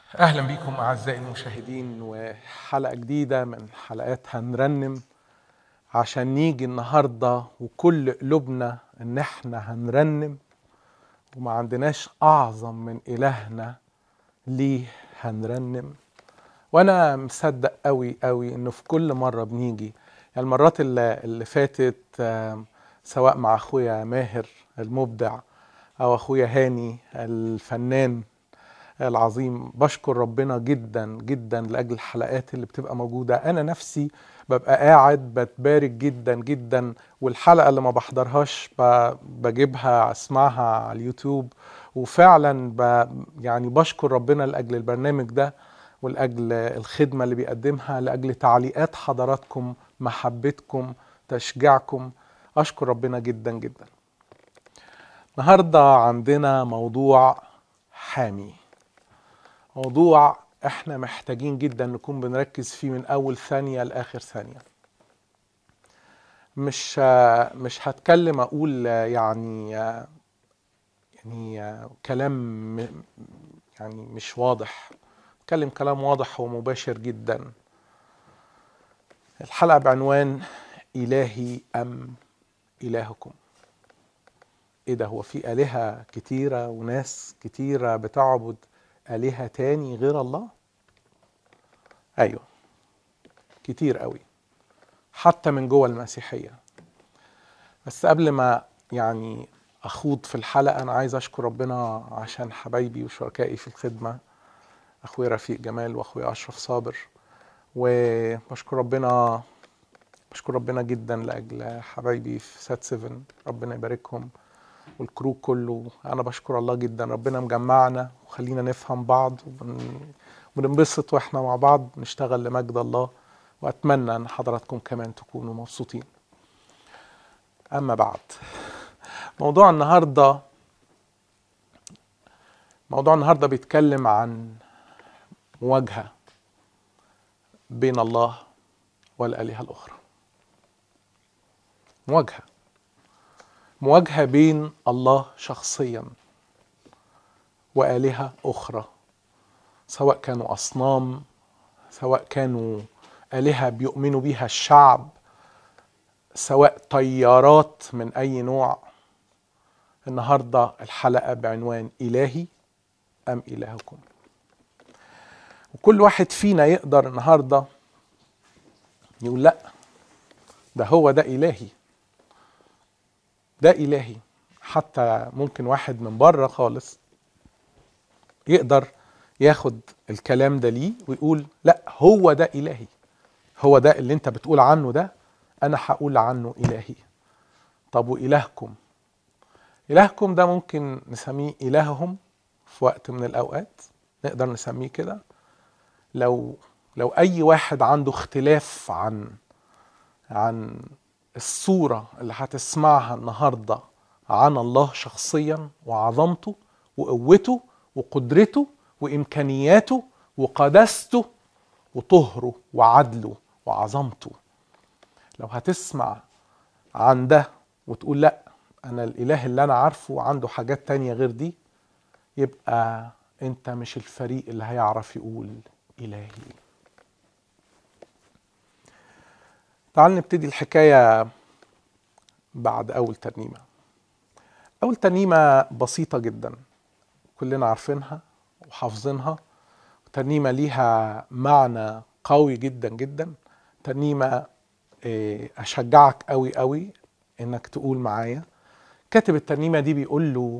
اهلا بكم اعزائي المشاهدين وحلقه جديده من حلقات هنرنم عشان نيجي النهارده وكل قلوبنا ان احنا هنرنم وما عندناش اعظم من الهنا ليه هنرنم وانا مصدق قوي قوي انه في كل مره بنيجي يعني المرات اللي, اللي فاتت آم، سواء مع اخويا ماهر المبدع او اخويا هاني الفنان العظيم بشكر ربنا جدا جدا لاجل الحلقات اللي بتبقى موجوده انا نفسي ببقى قاعد بتبارك جدا جدا والحلقه اللي ما بحضرهاش ب- بجيبها اسمعها على اليوتيوب وفعلا ب يعني بشكر ربنا لاجل البرنامج ده ولاجل الخدمه اللي بيقدمها لاجل تعليقات حضراتكم محبتكم تشجيعكم اشكر ربنا جدا جدا النهارده عندنا موضوع حامي موضوع احنا محتاجين جدا نكون بنركز فيه من اول ثانية لاخر ثانية مش مش هتكلم اقول يعني يعني كلام م- يعني مش واضح اتكلم كلام واضح ومباشر جدا الحلقة بعنوان إلهي أم إلهكم ايه ده هو في آلهة كتيرة وناس كتيرة بتعبد آلهة تاني غير الله ايوه كتير قوي حتى من جوه المسيحية بس قبل ما يعني اخوض في الحلقة انا عايز اشكر ربنا عشان حبايبي وشركائي في الخدمة اخويا رفيق جمال واخويا اشرف صابر وبشكر ربنا بشكر ربنا جدا لاجل حبايبي في سات 7 ربنا يباركهم والكرو كله انا بشكر الله جدا ربنا مجمعنا وخلينا نفهم بعض وبن- وننبسط واحنا مع بعض نشتغل لمجد الله واتمنى ان حضراتكم كمان تكونوا مبسوطين اما بعد موضوع النهارده موضوع النهارده بيتكلم عن مواجهه بين الله والالهه الاخرى مواجهه مواجهه بين الله شخصيا والهه اخرى سواء كانوا اصنام سواء كانوا الهه بيؤمنوا بيها الشعب سواء طيارات من اي نوع النهارده الحلقه بعنوان الهي ام الهكم وكل واحد فينا يقدر النهارده يقول لا ده هو ده الهي ده إلهي حتى ممكن واحد من بره خالص يقدر ياخد الكلام ده ليه ويقول لا هو ده إلهي هو ده اللي انت بتقول عنه ده أنا هقول عنه إلهي طب وإلهكم إلهكم ده ممكن نسميه إلههم في وقت من الأوقات نقدر نسميه كده لو لو أي واحد عنده اختلاف عن عن الصورة اللي هتسمعها النهاردة عن الله شخصيا وعظمته وقوته وقدرته وإمكانياته وقداسته وطهره وعدله وعظمته لو هتسمع عن ده وتقول لا أنا الإله اللي أنا عارفه عنده حاجات تانية غير دي يبقى أنت مش الفريق اللي هيعرف يقول إلهي تعال نبتدي الحكاية بعد أول ترنيمة أول ترنيمة بسيطة جدا كلنا عارفينها وحافظينها ترنيمة ليها معنى قوي جدا جدا ترنيمة إيه، أشجعك قوي قوي إنك تقول معايا كاتب الترنيمة دي بيقول له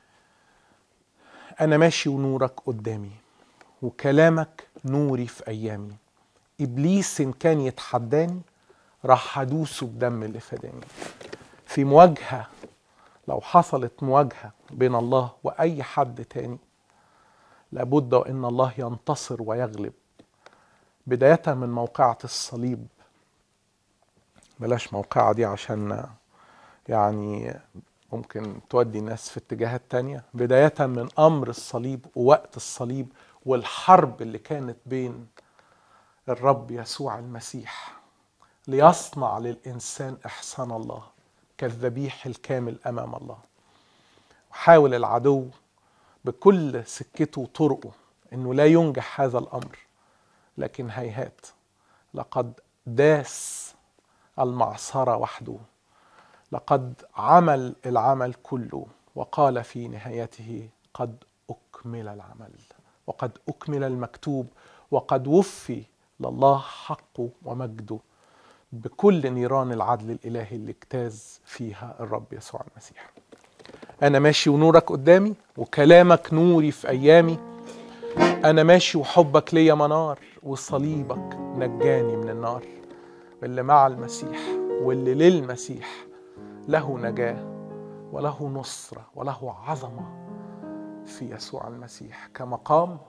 أنا ماشي ونورك قدامي وكلامك نوري في أيامي إبليس إن كان يتحداني راح هدوسه بدم اللي فداني في مواجهة لو حصلت مواجهة بين الله وأي حد تاني لابد وأن الله ينتصر ويغلب بداية من موقعة الصليب بلاش موقعة دي عشان يعني ممكن تودي الناس في اتجاهات تانية بداية من أمر الصليب ووقت الصليب والحرب اللي كانت بين الرب يسوع المسيح ليصنع للإنسان إحسان الله كالذبيح الكامل أمام الله وحاول العدو بكل سكته وطرقه انه لا ينجح هذا الامر لكن هيهات لقد داس المعصره وحده لقد عمل العمل كله وقال في نهايته قد اكمل العمل وقد اكمل المكتوب وقد وفي لله حقه ومجده بكل نيران العدل الالهي اللي اجتاز فيها الرب يسوع المسيح انا ماشي ونورك قدامي وكلامك نوري في ايامي انا ماشي وحبك ليا منار وصليبك نجاني من النار اللي مع المسيح واللي للمسيح له نجاه وله نصره وله عظمه في يسوع المسيح كمقام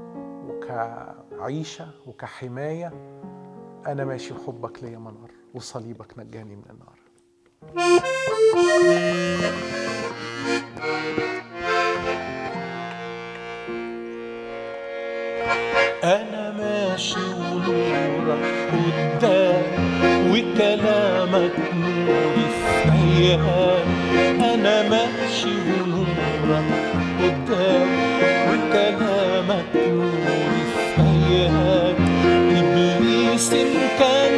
وكعيشه وكحمايه انا ماشي وحبك ليا منار وصليبك نجاني من النار أنا ماشي ونورك قدام وكلامك نوري في أيام أنا ماشي ونورك قدام وكلامك نوري في أيام إبليس إن كان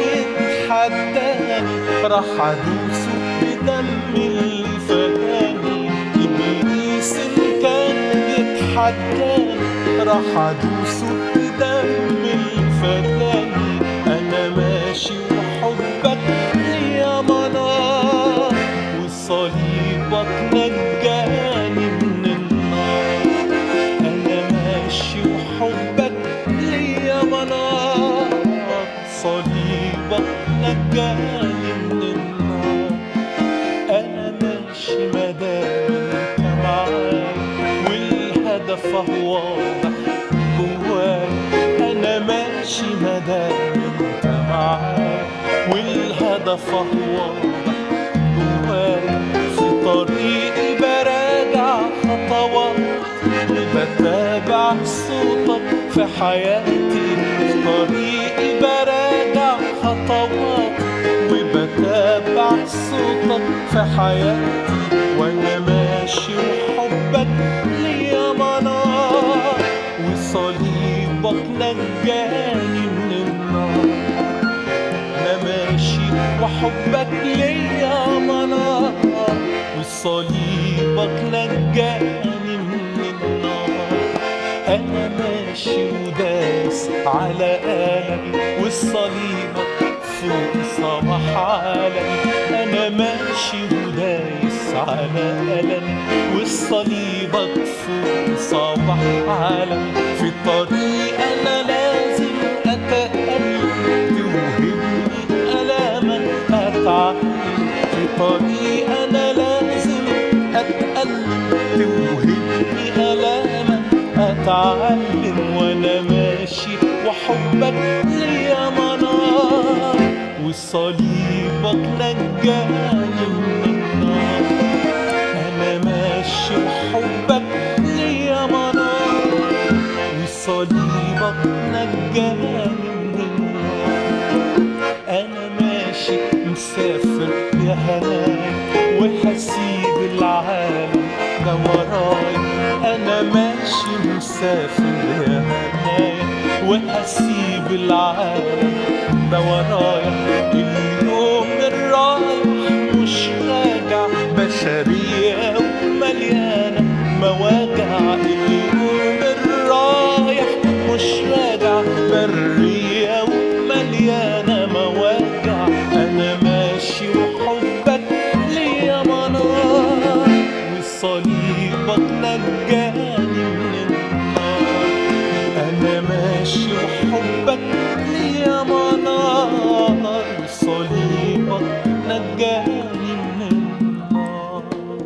يتحداني راح أدوسه بدم اللي فداني إبليس إن كان يتحداني راح أدوسه بدم الفداني أنا ماشي وحبك ليا منار وصليبك نجاني من النار أنا ماشي وحبك ليا منار صليبك نجاني من النار أنا ماشي مدام أنت معايا والهدف هو واضح جواي أنا ماشي مدام أنت معايا والهدف هو واضح جواي في طريقي براجع خطوات بتابع صوتك في حياتي في طريقي براجع خطوات وبتابع صوتك في حياتي وانا ماشي وحبك ليا منار وصليبك نجاني من النار انا ماشي وحبك ليا منار وصليبك نجاني من النار انا ماشي وداس على قلبي والصليبك فوق صباح علي انا ماشي ودايس على قلمي والصليبك فوق صباح علي في طريق انا لازم اتألم توهبني ألاما أتعلم في طريق أنا لازم أتألم توهبني ألاما أتعلم وأنا ماشي وحبك ليا منار وصليبك نجاني من النار أنا ماشي وحبك ليا منار وصليبك نجاني من النار انا ماشي مسافر يا هناي وهسيب العالم ده وراي انا ماشي مسافر يا هناي وهسيب العالم ده ورايا اليوم الرايح مش راجع بشرية ومليانة مواجع اليوم الرايح مش راجع برية ومليانة مواجع أنا ماشي وحبك ليا منار وصليبك نجاني من النار أنا ماشي وحبك ليا منار وصليبك نجاني من النار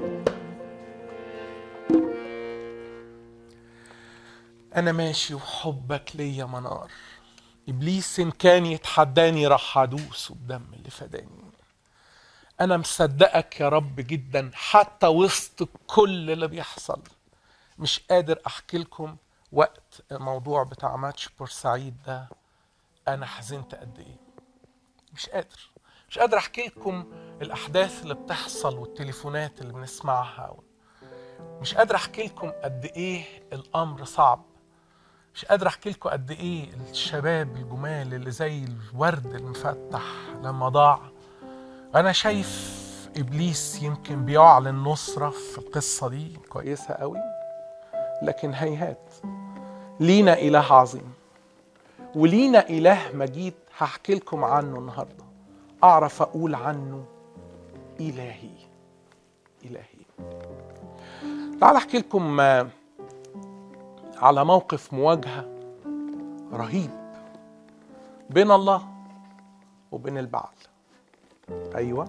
أنا ماشي وحبك ليا منار إبليس إن كان يتحداني راح أدوسه بدم اللي فداني أنا مصدقك يا رب جدا حتى وسط كل اللي بيحصل مش قادر أحكي لكم وقت الموضوع بتاع ماتش بورسعيد ده أنا حزنت قد إيه مش قادر مش قادر أحكي لكم الأحداث اللي بتحصل والتليفونات اللي بنسمعها مش قادر أحكي لكم قد إيه الأمر صعب مش قادر احكي لكم قد ايه الشباب الجمال اللي زي الورد المفتح لما ضاع انا شايف ابليس يمكن بيعلن نصره في القصه دي كويسه قوي لكن هيهات لينا اله عظيم ولينا اله مجيد هحكي لكم عنه النهارده اعرف اقول عنه الهي الهي تعال احكي لكم آه، على موقف مواجهه رهيب بين الله وبين البعل ايوه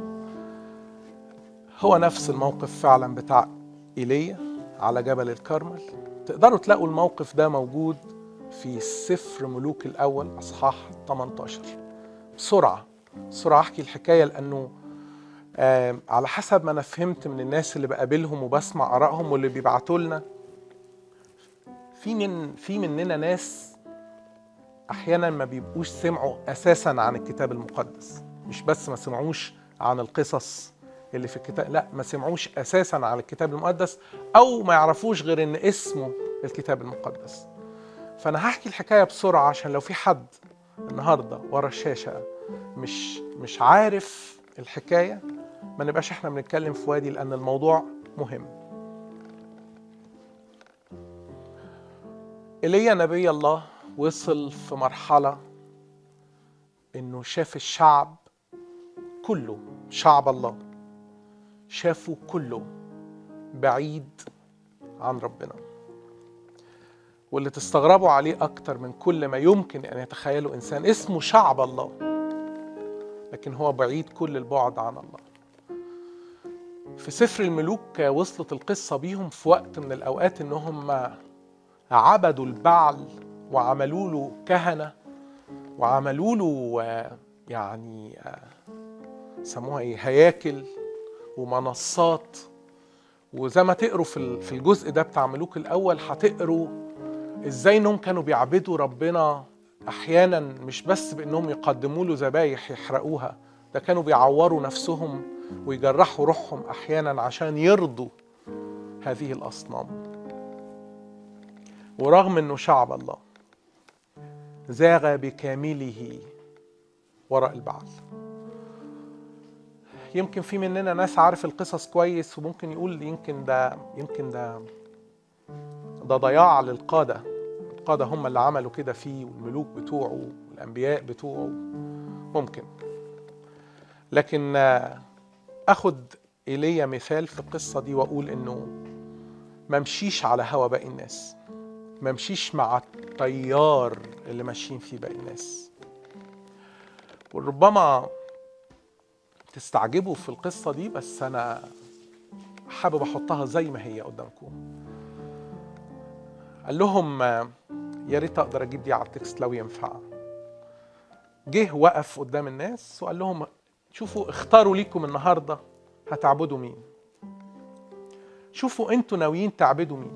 هو نفس الموقف فعلا بتاع ايليا على جبل الكرمل تقدروا تلاقوا الموقف ده موجود في سفر ملوك الاول اصحاح 18 بسرعه بسرعه احكي الحكايه لانه آه على حسب ما انا فهمت من الناس اللي بقابلهم وبسمع ارائهم واللي بيبعتوا لنا في من في مننا ناس احيانا ما بيبقوش سمعوا اساسا عن الكتاب المقدس مش بس ما سمعوش عن القصص اللي في الكتاب لا ما سمعوش اساسا عن الكتاب المقدس او ما يعرفوش غير ان اسمه الكتاب المقدس فانا هحكي الحكايه بسرعه عشان لو في حد النهارده ورا الشاشه مش مش عارف الحكايه ما نبقاش احنا بنتكلم في وادي لان الموضوع مهم ايليا نبي الله وصل في مرحله انه شاف الشعب كله شعب الله شافه كله بعيد عن ربنا واللي تستغربوا عليه أكتر من كل ما يمكن أن يتخيله إنسان اسمه شعب الله لكن هو بعيد كل البعد عن الله في سفر الملوك وصلت القصة بيهم في وقت من الأوقات إنهم عبدوا البعل وعملوا له كهنة وعملوا له آه، يعني آه، سموها ايه هياكل ومنصات وزي ما تقروا في ال- في الجزء ده بتاع ملوك الاول هتقروا ازاي انهم كانوا بيعبدوا ربنا احيانا مش بس بانهم يقدموا له ذبايح يحرقوها ده كانوا بيعوروا نفسهم ويجرحوا روحهم احيانا عشان يرضوا هذه الاصنام ورغم انه شعب الله زاغ بكامله وراء البعل يمكن في مننا ناس عارف القصص كويس وممكن يقول يمكن ده يمكن ده ده ضياع للقادة القادة هم اللي عملوا كده فيه والملوك بتوعه والأنبياء بتوعه ممكن لكن آه، أخد إيليا مثال في القصة دي وأقول إنه ما مشيش على هوا باقي الناس ما مشيش مع التيار اللي ماشيين فيه باقي الناس وربما تستعجبوا في القصة دي بس أنا حابب أحطها زي ما هي قدامكم قال لهم آه، يا ريت أقدر أجيب دي على التكست لو ينفع جه وقف قدام الناس وقال لهم شوفوا اختاروا ليكم النهاردة هتعبدوا مين شوفوا انتوا ناويين تعبدوا مين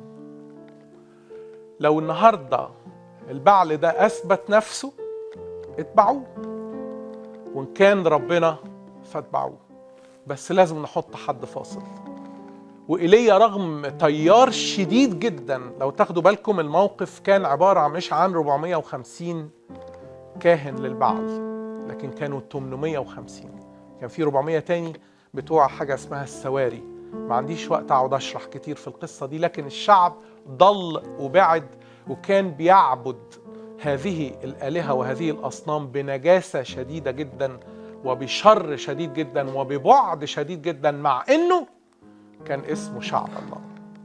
لو النهارده البعل ده اثبت نفسه اتبعوه وان كان ربنا فاتبعوه بس لازم نحط حد فاصل وإيليا رغم تيار شديد جدا لو تاخدوا بالكم الموقف كان عبارة مش عن 450 كاهن للبعل لكن كانوا 850 كان في 400 تاني بتوع حاجة اسمها السواري ما عنديش وقت اقعد اشرح كتير في القصة دي لكن الشعب ضل وبعد وكان بيعبد هذه الآلهة وهذه الأصنام بنجاسة شديدة جدا وبشر شديد جدا وببعد شديد جدا مع انه كان اسمه شعب الله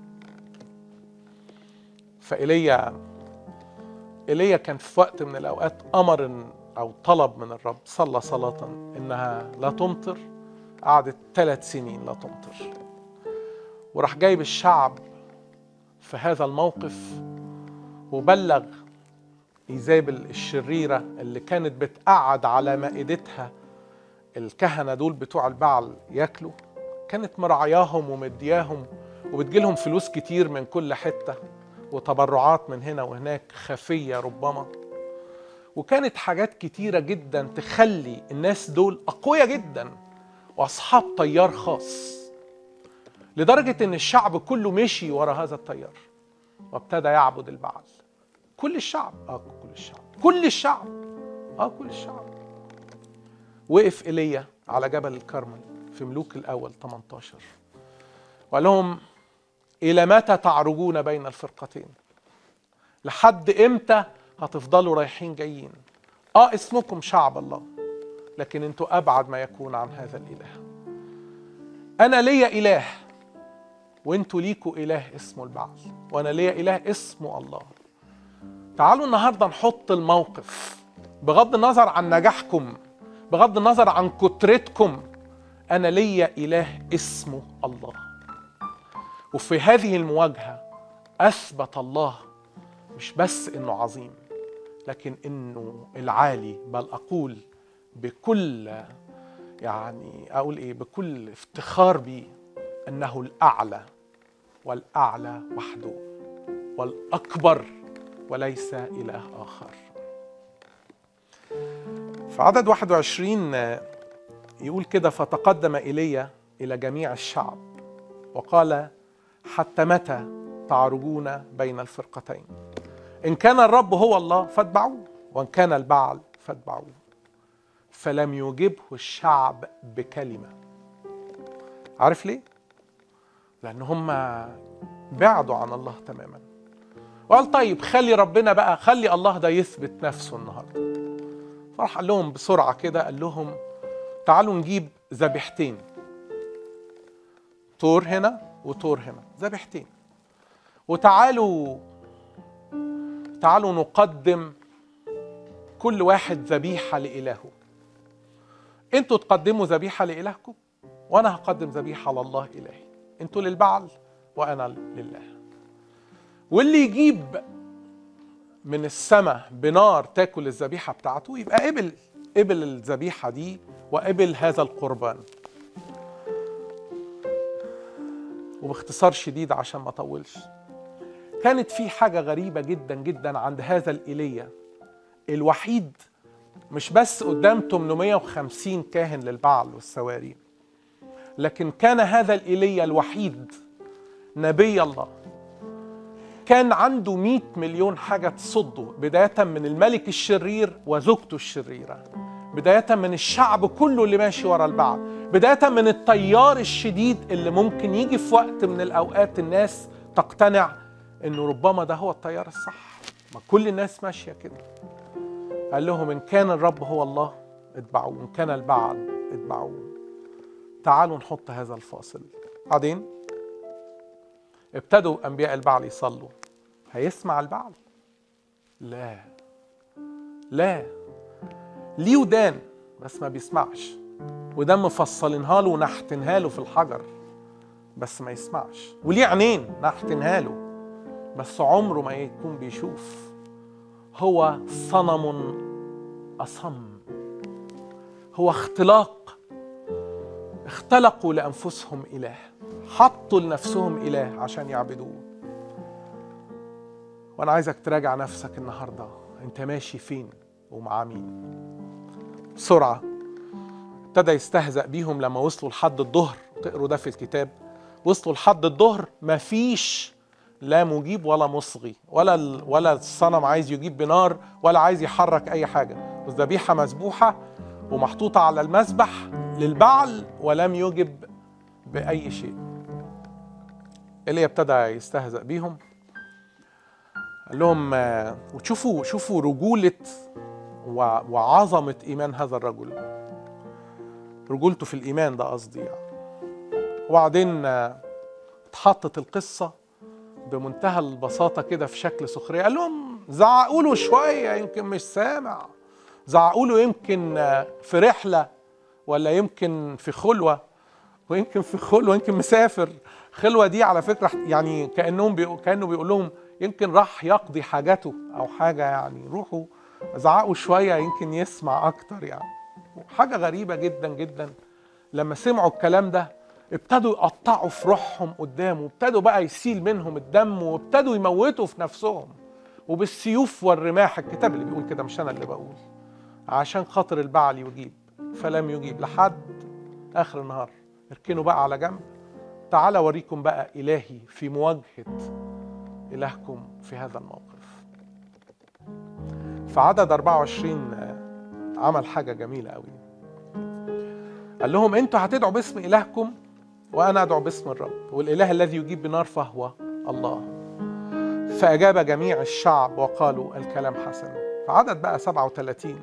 فإيليا إيليا كان في وقت من الأوقات أمر إن- أو طلب من الرب صلى صلاة إنها لا تمطر قعدت ثلاث سنين لا تمطر وراح جايب الشعب في هذا الموقف وبلغ إيزابل الشريرة اللي كانت بتقعد على مائدتها الكهنة دول بتوع البعل ياكلوا كانت مرعياهم ومدياهم وبتجيلهم فلوس كتير من كل حتة وتبرعات من هنا وهناك خفية ربما وكانت حاجات كتيرة جدا تخلي الناس دول أقوياء جدا وأصحاب طيار خاص لدرجة إن الشعب كله مشي ورا هذا الطيار وابتدى يعبد البعل كل الشعب اه كل الشعب كل الشعب اه كل الشعب وقف ايليا على جبل الكرمل في ملوك الاول 18 وقال لهم الى متى تعرجون بين الفرقتين لحد امتى هتفضلوا رايحين جايين اه اسمكم شعب الله لكن انتوا ابعد ما يكون عن هذا الاله انا ليا اله وانتوا ليكوا اله اسمه البعل وانا ليا اله اسمه الله تعالوا النهارده نحط الموقف بغض النظر عن نجاحكم بغض النظر عن كترتكم انا ليا اله اسمه الله وفي هذه المواجهه اثبت الله مش بس انه عظيم لكن انه العالي بل اقول بكل يعني اقول ايه بكل افتخار بيه انه الاعلى والاعلى وحده والاكبر وليس اله اخر في عدد 21 يقول كده فتقدم ايليا الى جميع الشعب وقال حتى متى تعرجون بين الفرقتين ان كان الرب هو الله فاتبعوه وان كان البعل فاتبعوه فلم يجبه الشعب بكلمه عارف ليه لان هم بعدوا عن الله تماما وقال طيب خلي ربنا بقى خلي الله ده يثبت نفسه النهارده فراح قال لهم بسرعه كده قال لهم تعالوا نجيب ذبيحتين طور هنا وطور هنا ذبيحتين وتعالوا تعالوا نقدم كل واحد ذبيحه لالهه انتوا تقدموا ذبيحه لالهكم وانا هقدم ذبيحه لله الهي انتوا للبعل وانا لله واللي يجيب من السماء بنار تاكل الذبيحه بتاعته يبقى قبل قبل الذبيحه دي وقبل هذا القربان وباختصار شديد عشان ما اطولش كانت في حاجه غريبه جدا جدا عند هذا الايليا الوحيد مش بس قدام 850 كاهن للبعل والسواري لكن كان هذا الايليا الوحيد نبي الله كان عنده 100 مليون حاجة تصده بداية من الملك الشرير وزوجته الشريرة بداية من الشعب كله اللي ماشي ورا البعض بداية من التيار الشديد اللي ممكن يجي في وقت من الأوقات الناس تقتنع إنه ربما ده هو التيار الصح ما كل الناس ماشية كده قال لهم إن كان الرب هو الله اتبعوه إن كان البعل اتبعوه تعالوا نحط هذا الفاصل بعدين ابتدوا انبياء البعل يصلوا هيسمع البعل لا لا ليه ودان بس ما بيسمعش وده مفصلينها له ونحتنها له في الحجر بس ما يسمعش وليه عينين نحتنها له بس عمره ما يكون بيشوف هو صنم أصم هو اختلاق اختلقوا لأنفسهم إله حطوا لنفسهم إله عشان يعبدوه وأنا عايزك تراجع نفسك النهاردة أنت ماشي فين ومع مين بسرعة ابتدى يستهزأ بيهم لما وصلوا لحد الظهر تقروا ده في الكتاب وصلوا لحد الظهر مفيش لا مجيب ولا مصغي ولا ال- ولا الصنم عايز يجيب بنار ولا عايز يحرك اي حاجه والذبيحه مذبوحه ومحطوطه على المذبح للبعل ولم يجب باي شيء اللي ابتدى يستهزأ بيهم قال لهم آه، وتشوفوا شوفوا رجوله و- وعظمه ايمان هذا الرجل رجولته في الايمان ده قصدي يعني وبعدين آه، اتحطت القصه بمنتهى البساطه كده في شكل سخريه قال لهم زعقوا له شويه يمكن مش سامع زعقوا له يمكن آه، في رحله ولا يمكن في خلوه ويمكن في خلوه يمكن مسافر خلوه دي على فكره يعني كانهم بيقول كانه بيقول لهم يمكن راح يقضي حاجته او حاجه يعني روحوا زعقوا شويه يمكن يسمع اكتر يعني حاجه غريبه جدا جدا لما سمعوا الكلام ده ابتدوا يقطعوا في روحهم قدامه وابتدوا بقى يسيل منهم الدم وابتدوا يموتوا في نفسهم وبالسيوف والرماح الكتاب اللي بيقول كده مش انا اللي بقول عشان خاطر البعل يجيب فلم يجيب لحد اخر النهار اركنوا بقى على جنب تعال اوريكم بقى الهي في مواجهه الهكم في هذا الموقف في عدد 24 آه، عمل حاجة جميلة قوي قال لهم انتوا هتدعوا باسم إلهكم وأنا أدعو باسم الرب والإله الذي يجيب بنار فهو الله فأجاب جميع الشعب وقالوا الكلام حسن فعدد بقى 37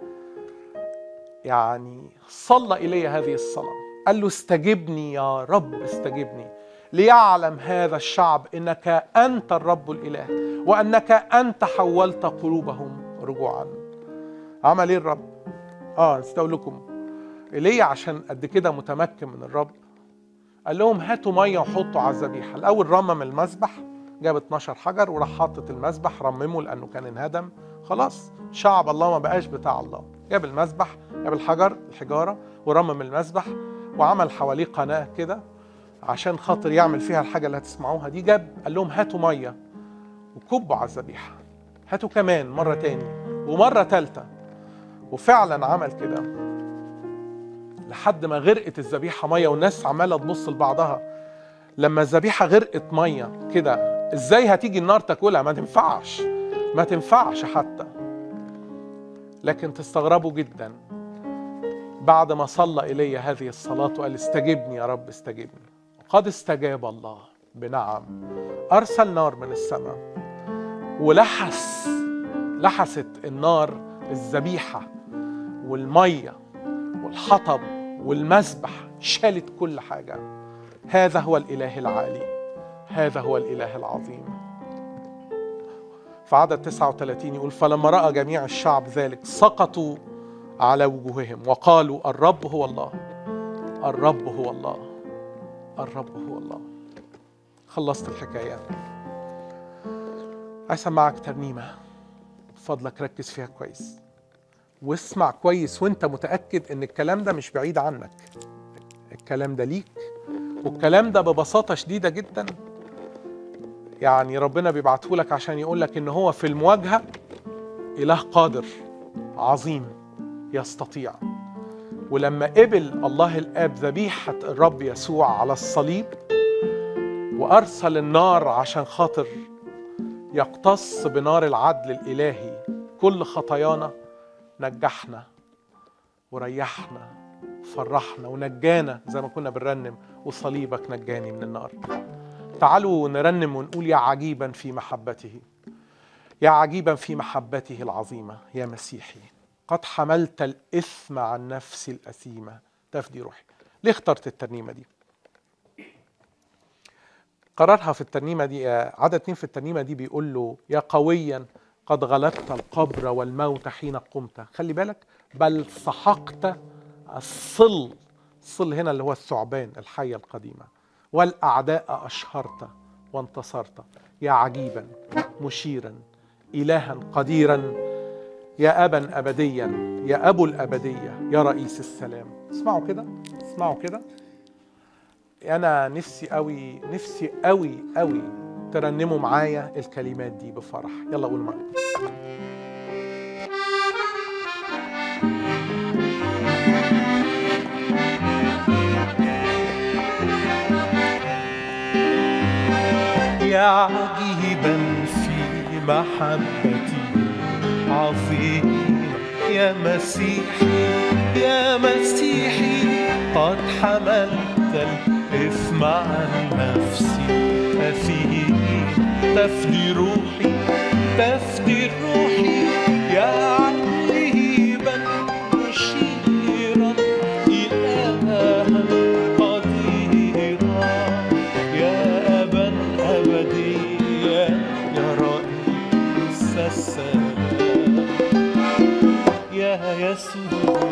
يعني صلى إلي هذه الصلاة قال له استجبني يا رب استجبني ليعلم هذا الشعب انك انت الرب الاله وانك انت حولت قلوبهم رجوعا عمل ايه الرب اه نسيت اقول لكم ايليا عشان قد كده متمكن من الرب قال لهم هاتوا ميه وحطوا على الذبيحه الاول رمم المذبح جاب 12 حجر وراح حاطط المذبح رممه لانه كان انهدم خلاص شعب الله ما بقاش بتاع الله جاب المذبح جاب الحجر الحجاره ورمم المذبح وعمل حواليه قناه كده عشان خاطر يعمل فيها الحاجه اللي هتسمعوها دي جاب قال لهم هاتوا ميه وكبوا على الذبيحه هاتوا كمان مره تاني ومره تالته وفعلا عمل كده لحد ما غرقت الذبيحه ميه والناس عماله تبص لبعضها لما الذبيحه غرقت ميه كده ازاي هتيجي النار تاكلها ما تنفعش ما تنفعش حتى لكن تستغربوا جدا بعد ما صلى الي هذه الصلاه وقال استجبني يا رب استجبني قد استجاب الله بنعم ارسل نار من السماء ولحس لحست النار الذبيحه والميه والحطب والمذبح شالت كل حاجه هذا هو الاله العالي هذا هو الاله العظيم في عدد 39 يقول فلما راى جميع الشعب ذلك سقطوا على وجوههم وقالوا الرب هو الله الرب هو الله الرب هو الله خلصت الحكايه عايز اسمعك ترنيمه فضلك ركز فيها كويس واسمع كويس وانت متاكد ان الكلام ده مش بعيد عنك الكلام ده ليك والكلام ده ببساطه شديده جدا يعني ربنا بيبعته لك عشان يقول لك ان هو في المواجهه اله قادر عظيم يستطيع ولما قبل الله الاب ذبيحه الرب يسوع على الصليب وارسل النار عشان خاطر يقتص بنار العدل الالهي كل خطايانا نجحنا وريحنا فرحنا ونجانا زي ما كنا بنرنم وصليبك نجاني من النار تعالوا نرنم ونقول يا عجيبا في محبته يا عجيبا في محبته العظيمة يا مسيحي قد حملت الإثم عن نفسي الأثيمة تفدي روحي ليه اخترت الترنيمة دي قررها في الترنيمة دي عدد اتنين في الترنيمة دي بيقول له يا قويا قد غلبت القبر والموت حين قمت خلي بالك بل سحقت الصل الصل هنا اللي هو الثعبان الحية القديمة والأعداء أشهرت وانتصرت يا عجيبا مشيرا إلها قديرا يا أبا أبديا يا أبو الأبدية يا رئيس السلام اسمعوا كده اسمعوا كده أنا نفسي قوي نفسي قوي قوي ترنموا معايا الكلمات دي بفرح يلا قول معايا يا عجيبا في محبتي عظيم يا مسيحي يا مسيحي قد حملت الإثم عن نفسي أثيم تفدي روحي تفدي روحي يا عجيبا مشيرا إلها قديرا يا أبا أبديا يا رئيس السلام يا يسوع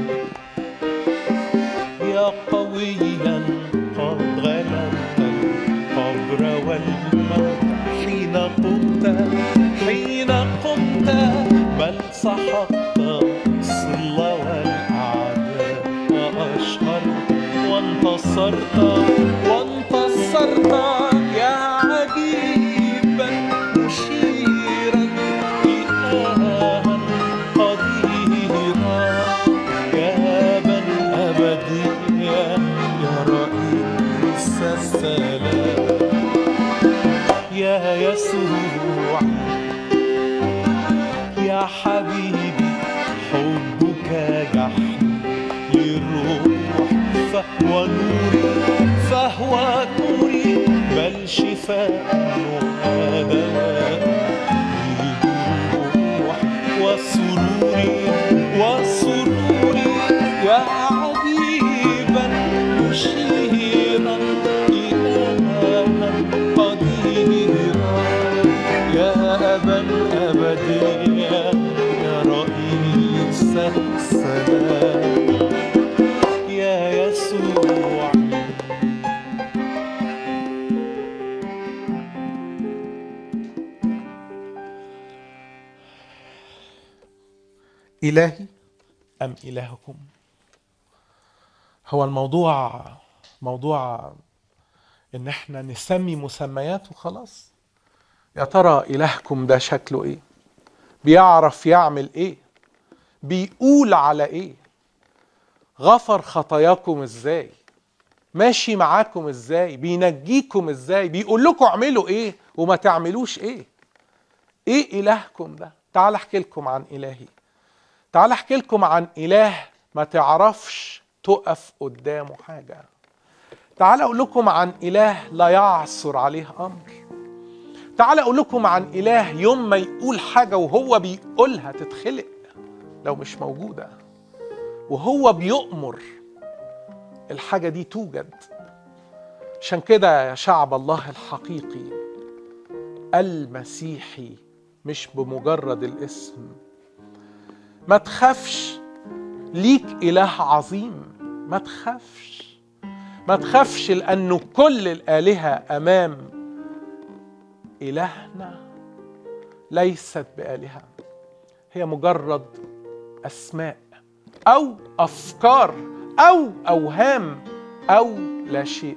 يا قويا قد غلبت القبر والموت حين قمت حين قمت بل سحقت الصل والأعداء وأشهرت وانتصرت وانتصرت يا عجيبا مشيرا إلها قديرا يا من أبديا يا رئيس السلام يا يسوع يا حبيبي وهو نوري بل شفاء ودواء لجروح وسروري وسروري يا عجيبا مشيرا إلها قديرا يا أبا الأبدية يا رئيس السلام يا يسوع إلهي أم إلهكم هو الموضوع موضوع إن إحنا نسمي مسميات وخلاص يا ترى إلهكم ده شكله إيه بيعرف يعمل إيه بيقول على إيه غفر خطاياكم إزاي ماشي معاكم إزاي بينجيكم إزاي بيقول لكم اعملوا إيه وما تعملوش إيه إيه إلهكم ده تعال أحكي لكم عن إلهي تعال احكي لكم عن اله ما تعرفش تقف قدامه حاجه تعال اقول لكم عن اله لا يعثر عليه امر تعال اقول لكم عن اله يوم ما يقول حاجه وهو بيقولها تتخلق لو مش موجوده وهو بيؤمر الحاجه دي توجد عشان كده يا شعب الله الحقيقي المسيحي مش بمجرد الاسم ما تخافش ليك إله عظيم ما تخافش ما تخافش لأنه كل الآلهة أمام إلهنا ليست بآلهة هي مجرد أسماء أو أفكار أو أوهام أو لا شيء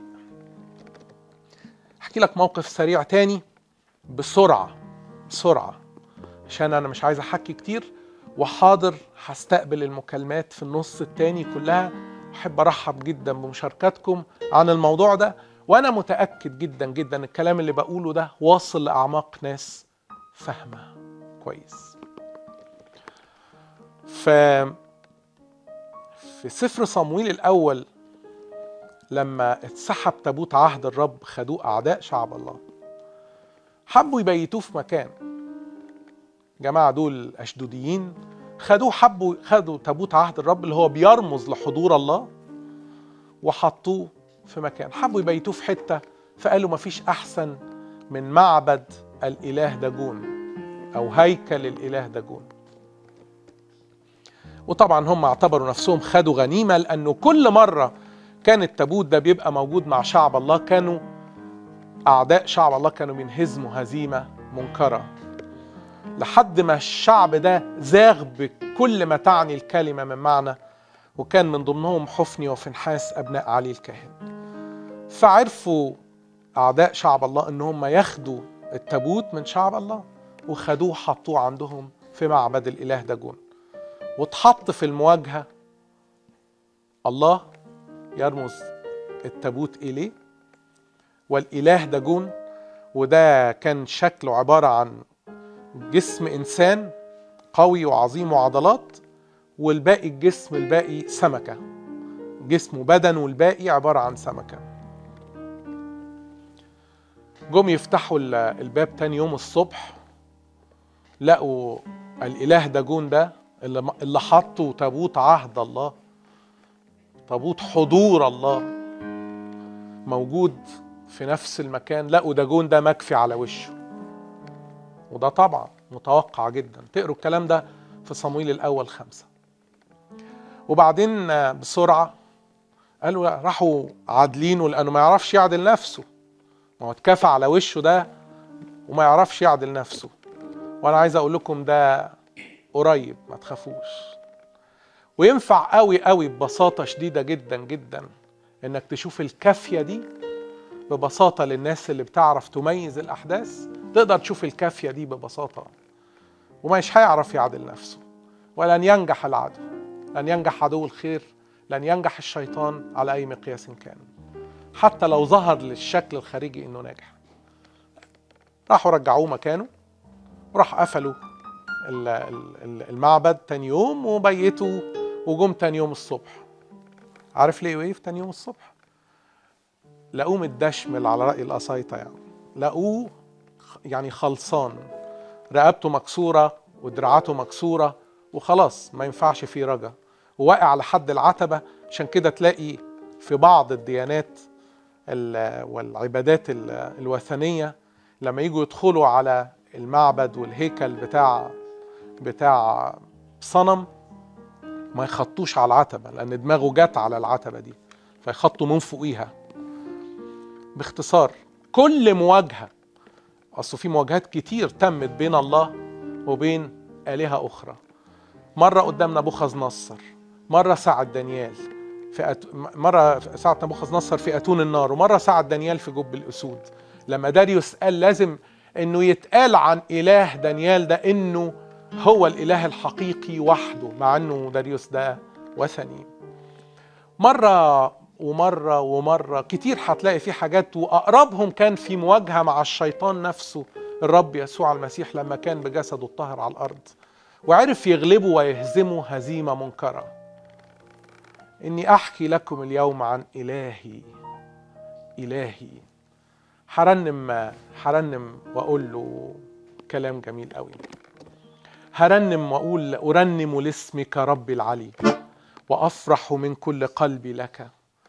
أحكي لك موقف سريع تاني بسرعة بسرعة عشان أنا مش عايز أحكي كتير وحاضر هستقبل المكالمات في النص التاني كلها احب ارحب جدا بمشاركاتكم عن الموضوع ده وانا متاكد جدا جدا الكلام اللي بقوله ده واصل لاعماق ناس فاهمه كويس ف في سفر صمويل الاول لما اتسحب تابوت عهد الرب خدوه اعداء شعب الله حبوا يبيتوه في مكان جماعة دول أشدوديين خدوه حبوا خدوا تابوت عهد الرب اللي هو بيرمز لحضور الله وحطوه في مكان حبوا يبيتوه في حتة فقالوا مفيش أحسن من معبد الإله داجون أو هيكل الإله داجون وطبعا هم اعتبروا نفسهم خدوا غنيمة لأنه كل مرة كان التابوت ده بيبقى موجود مع شعب الله كانوا أعداء شعب الله كانوا بينهزموا هزيمة منكرة لحد ما الشعب ده زاغ بكل ما تعني الكلمة من معنى وكان من ضمنهم حفني وفنحاس أبناء علي الكاهن فعرفوا أعداء شعب الله إن هم ياخدوا التابوت من شعب الله وخدوه حطوه عندهم في معبد الإله داجون واتحط في المواجهة الله يرمز التابوت إليه والإله داجون وده كان شكله عبارة عن جسم انسان قوي وعظيم وعضلات والباقي الجسم الباقي سمكه جسمه بدن والباقي عباره عن سمكه جم يفتحوا الباب تاني يوم الصبح لقوا الاله داجون ده اللي اللي حطوا تابوت عهد الله تابوت حضور الله موجود في نفس المكان لقوا داجون ده مكفي على وشه وده طبعا متوقع جدا تقروا الكلام ده في صمويل الأول خمسة وبعدين بسرعة قالوا راحوا عادلينه لأنه ما يعرفش يعدل نفسه ما هو اتكفى على وشه ده وما يعرفش يعدل نفسه وأنا عايز أقول لكم ده قريب ما تخافوش وينفع قوي قوي ببساطة شديدة جدا جدا إنك تشوف الكافية دي ببساطة للناس اللي بتعرف تميز الأحداث تقدر تشوف الكافية دي ببساطة ومش هيعرف يعدل نفسه ولن ينجح العدو لن ينجح عدو الخير لن ينجح الشيطان على أي مقياس كان حتى لو ظهر للشكل الخارجي إنه ناجح راحوا رجعوه مكانه وراح قفلوا المعبد تاني يوم وبيتوا وجم تاني يوم الصبح عارف ليه ايه في تاني يوم الصبح لقوه متدشمل على رأي القصايطة يعني لقوه يعني خلصان رقبته مكسورة ودراعاته مكسورة وخلاص ما ينفعش فيه رجا وواقع على حد العتبة عشان كده تلاقي في بعض الديانات ال- والعبادات ال- الوثنية لما يجوا يدخلوا على المعبد والهيكل بتاع بتاع صنم ما يخطوش على العتبة لأن دماغه جت على العتبة دي فيخطوا من فوقيها باختصار كل مواجهة أصل في مواجهات كتير تمت بين الله وبين آلهة أخرى مرة قدام نبوخذ نصر مرة ساعد دانيال في أت... مرة ساعة نبوخذ نصر في أتون النار ومرة ساعد دانيال في جب الأسود لما داريوس قال لازم إنه يتقال عن إله دانيال ده إنه هو الإله الحقيقي وحده مع إنه داريوس ده وثني مرة ومرة ومرة كتير هتلاقي في حاجات وأقربهم كان في مواجهة مع الشيطان نفسه الرب يسوع المسيح لما كان بجسده الطاهر على الأرض وعرف يغلبه ويهزمه هزيمة منكرة إني أحكي لكم اليوم عن إلهي إلهي هرنم هرنم وأقول له كلام جميل قوي هرنم وأقول أرنم لاسمك ربي العلي وأفرح من كل قلبي لك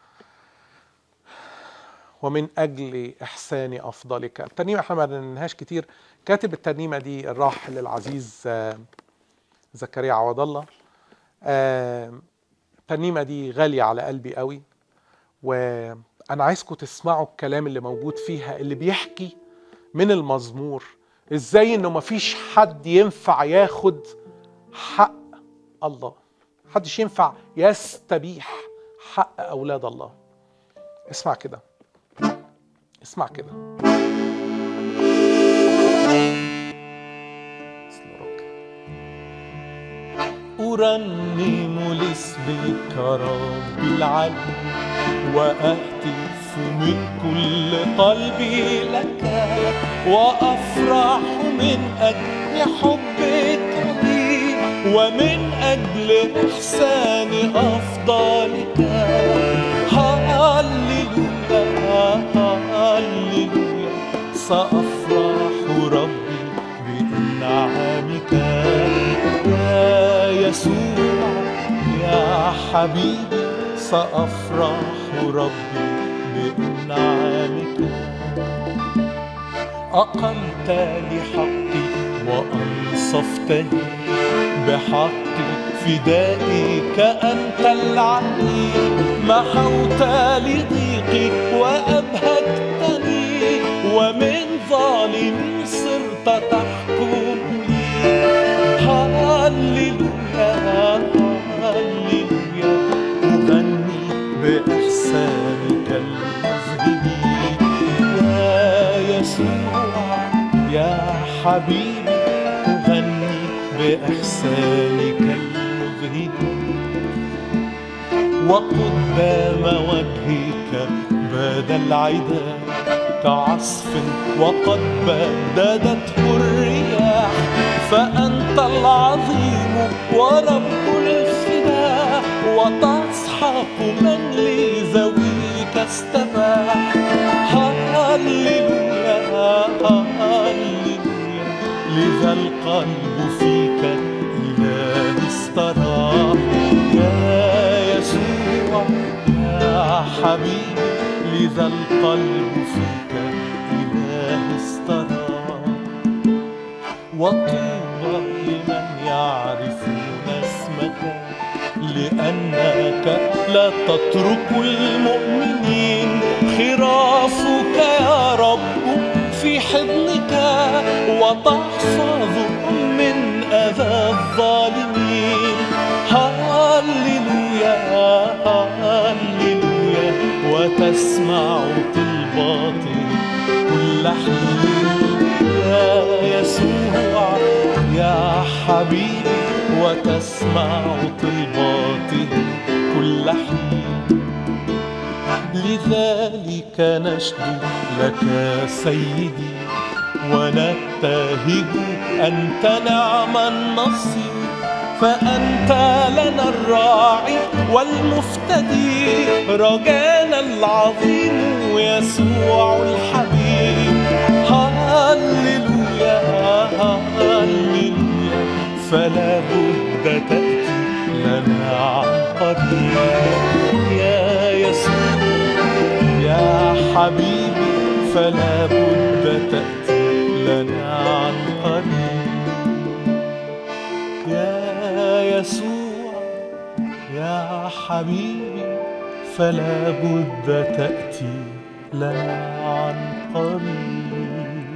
ومن أجل إحسان أفضلك الترنيمة احنا ما رنمناهاش كتير كاتب الترنيمة دي الراحل العزيز آه، زكريا عوض الله آه، الترنيمة دي غالية على قلبي قوي وأنا عايزكم تسمعوا الكلام اللي موجود فيها اللي بيحكي من المزمور ازاي انه مفيش حد ينفع ياخد حق الله محدش ينفع يستبيح حق اولاد الله اسمع كده اسمع كده أرنم لاسمك ربي العلي وأهتف من كل قلبي لك وأفرح من أجل حبك لي ومن أجل إحسان أفضلك هللويا هللويا سأفرح ربي بإنعامك يا يسوع يا حبيبي سأفرح ربي بإنعامك أقمت لي حقي وأنصفتني بحق فدائك أنت العلي محوت لي ضيقي وأبهجتني ومن ظالم صرت تحكم لي هللويا هللويا أغني بإحسانك المذهب يا يسوع يا حبيبي أغني بإحسانك المذهب وقدام وجهك باد العدا كعصف وقد بددته الرياح فأنت العظيم ورب الفداء وتسحق من لذويك استباح هللويا هللويا لذا القلب فيك إله استراح يا يسوع يا حبيبي لذا القلب فيك إله استراح وطوبى لمن يعرفون اسمك لأنك لا تترك المؤمنين خرافك يا رب في حضنك وتحفظهم من أذى الظالمين هللويا هللويا وتسمع طلباتي كل حين يا يسوع يا حبيبي وتسمع طلباتي كل حين لذلك نشدو لك سيدي ونبتهج أنت نعم النصير فأنت لنا الراعي والمفتدي رجانا العظيم يسوع الحبيب هللويا هللويا فلا بد تأتي لنا عن قريب يا يسوع يا حبيبي فلا بد تأتي لنا عن قريب يا يسوع يا حبيبي فلا بد تأتي لنا عن قريب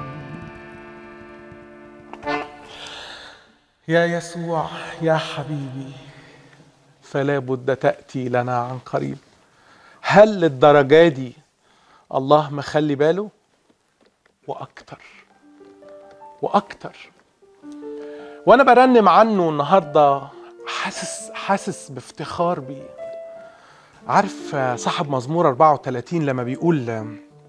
يا يسوع يا حبيبي فلا بد تأتي لنا عن قريب هل للدرجة دي الله مخلي باله وأكتر وأكتر وأنا برنم عنه النهاردة حاسس حاسس بافتخار بيه عارف صاحب مزمور 34 لما بيقول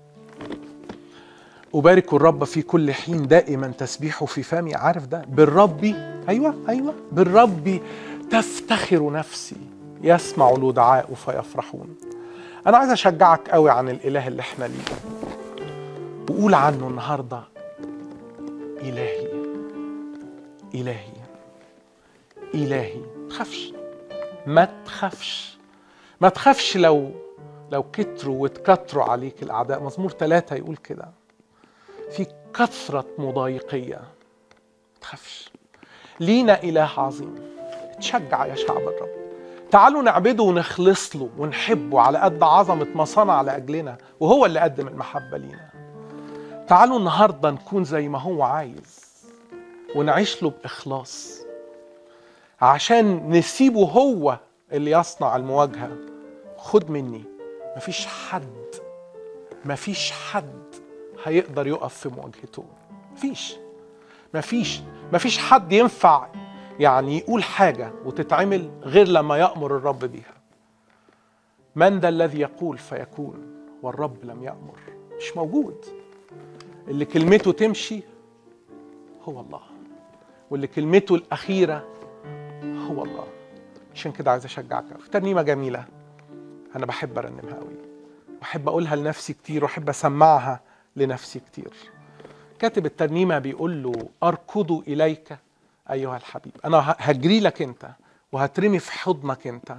أبارك الرب في كل حين دائما تسبيحه في فمي عارف ده بالرب أيوة أيوة بالرب تفتخر نفسي يسمع الودعاء فيفرحون أنا عايز أشجعك قوي عن الإله اللي احنا ليه وقول عنه النهاردة إلهي إلهي إلهي ما تخافش ما تخافش ما تخافش لو لو كتروا واتكتروا عليك الأعداء مزمور ثلاثة يقول كده في كثرة مضايقية ما تخافش لينا إله عظيم تشجع يا شعب الرب تعالوا نعبده ونخلص له ونحبه على قد عظمة ما صنع لأجلنا وهو اللي قدم المحبة لينا تعالوا النهاردة نكون زي ما هو عايز ونعيش له بإخلاص عشان نسيبه هو اللي يصنع المواجهة خد مني مفيش حد مفيش حد هيقدر يقف في مواجهته مفيش مفيش مفيش حد ينفع يعني يقول حاجة وتتعمل غير لما يأمر الرب بيها من ذا الذي يقول فيكون والرب لم يأمر مش موجود اللي كلمته تمشي هو الله واللي كلمته الأخيرة هو الله عشان كده عايز أشجعك أوي ترنيمة جميلة أنا بحب أرنمها أوي بحب أقولها لنفسي كتير وأحب أسمعها لنفسي كتير كاتب الترنيمة بيقول له أركض إليك أيها الحبيب أنا هجري لك أنت وهترمي في حضنك أنت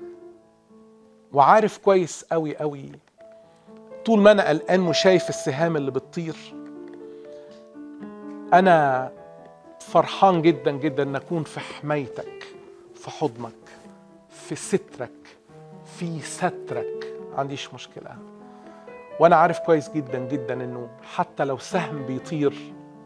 وعارف كويس قوي قوي طول ما أنا قلقان وشايف السهام اللي بتطير أنا فرحان جدا جدا أن أكون في حمايتك في حضنك في سترك في سترك عنديش مشكلة وأنا عارف كويس جدا جدا أنه حتى لو سهم بيطير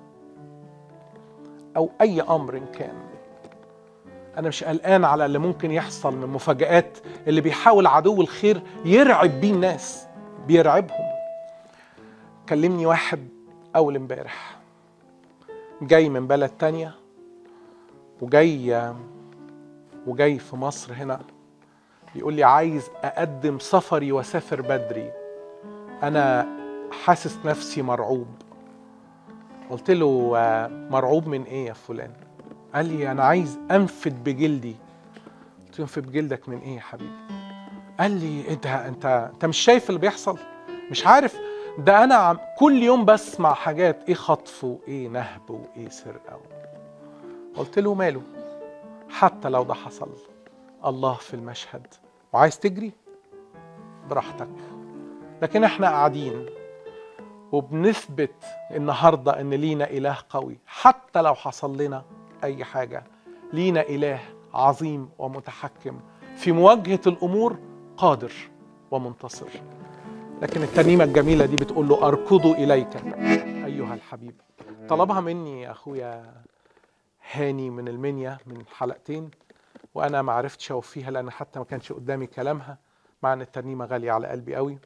أو أي أمر كان أنا مش قلقان على اللي ممكن يحصل من مفاجآت اللي بيحاول عدو الخير يرعب بيه الناس بيرعبهم كلمني واحد أول امبارح جاي من بلد تانية وجاي وجاي في مصر هنا بيقول لي عايز أقدم سفري وسافر بدري أنا حاسس نفسي مرعوب قلت له مرعوب من ايه يا فلان قال لي انا عايز انفد بجلدي قلت له انفد بجلدك من ايه يا حبيبي قال لي ايه ده انت انت مش شايف اللي بيحصل مش عارف ده انا عم كل يوم بسمع حاجات ايه خطف وايه نهب وايه سرقه قلت له ماله حتى لو ده حصل الله في المشهد وعايز تجري براحتك لكن احنا قاعدين وبنثبت النهارده ان لينا اله قوي حتى لو حصل لنا اي حاجه لينا اله عظيم ومتحكم في مواجهه الامور قادر ومنتصر لكن الترنيمه الجميله دي بتقول له اركض اليك ايها الحبيب طلبها مني يا اخويا هاني من المنيا من حلقتين وانا ما عرفتش اوفيها لان حتى ما كانش قدامي كلامها مع ان الترنيمه غاليه على قلبي قوي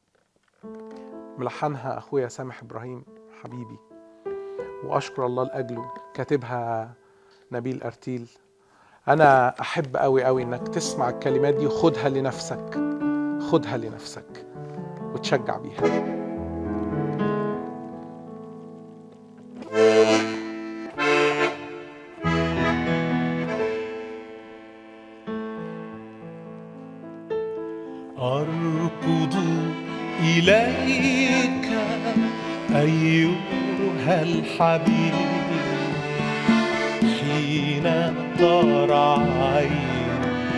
ملحنها اخويا سامح ابراهيم حبيبي واشكر الله لاجله كاتبها نبيل ارتيل انا احب قوي قوي انك تسمع الكلمات دي وخدها لنفسك خدها لنفسك وتشجع بيها أركض إليك أيها الحبيب حين ترى عيني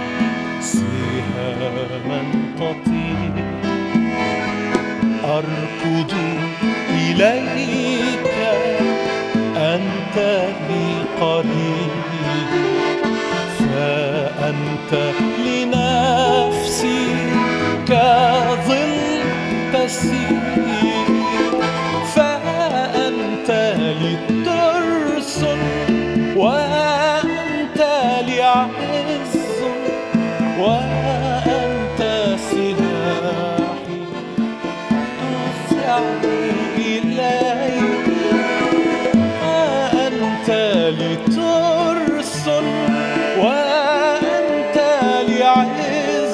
سهاما تطير أركض إليك أنت لي قريب فأنت لنفسي كظل تسير فأنت للترس وأنت لعز وأنت سلاحي تسعني إليك أنت لترس وأنت لعز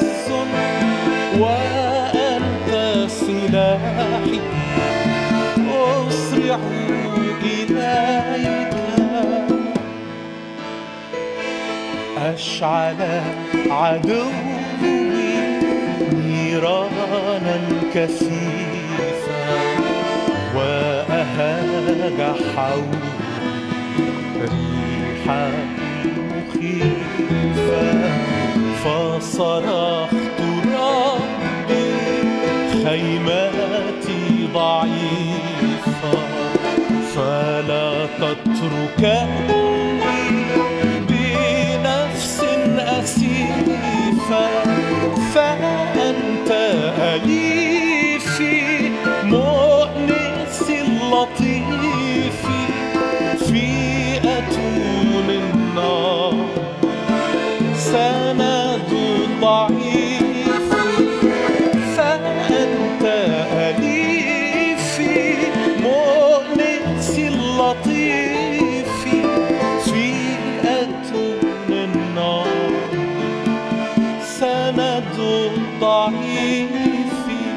وأنت سلاحي أسرع إليك أشعل عدوي نيرانا كثيفا وأهاج حولي ريحا مخيفا فصرخت ربي خيماتي ضعيفة فلا تتركني بنفس أسيفة فأنت أليفي مؤنسي اللطيف في أتون النار سند ضعيف فأنت أليفي مؤنسي اللطيف في أتون النار سند ضعيف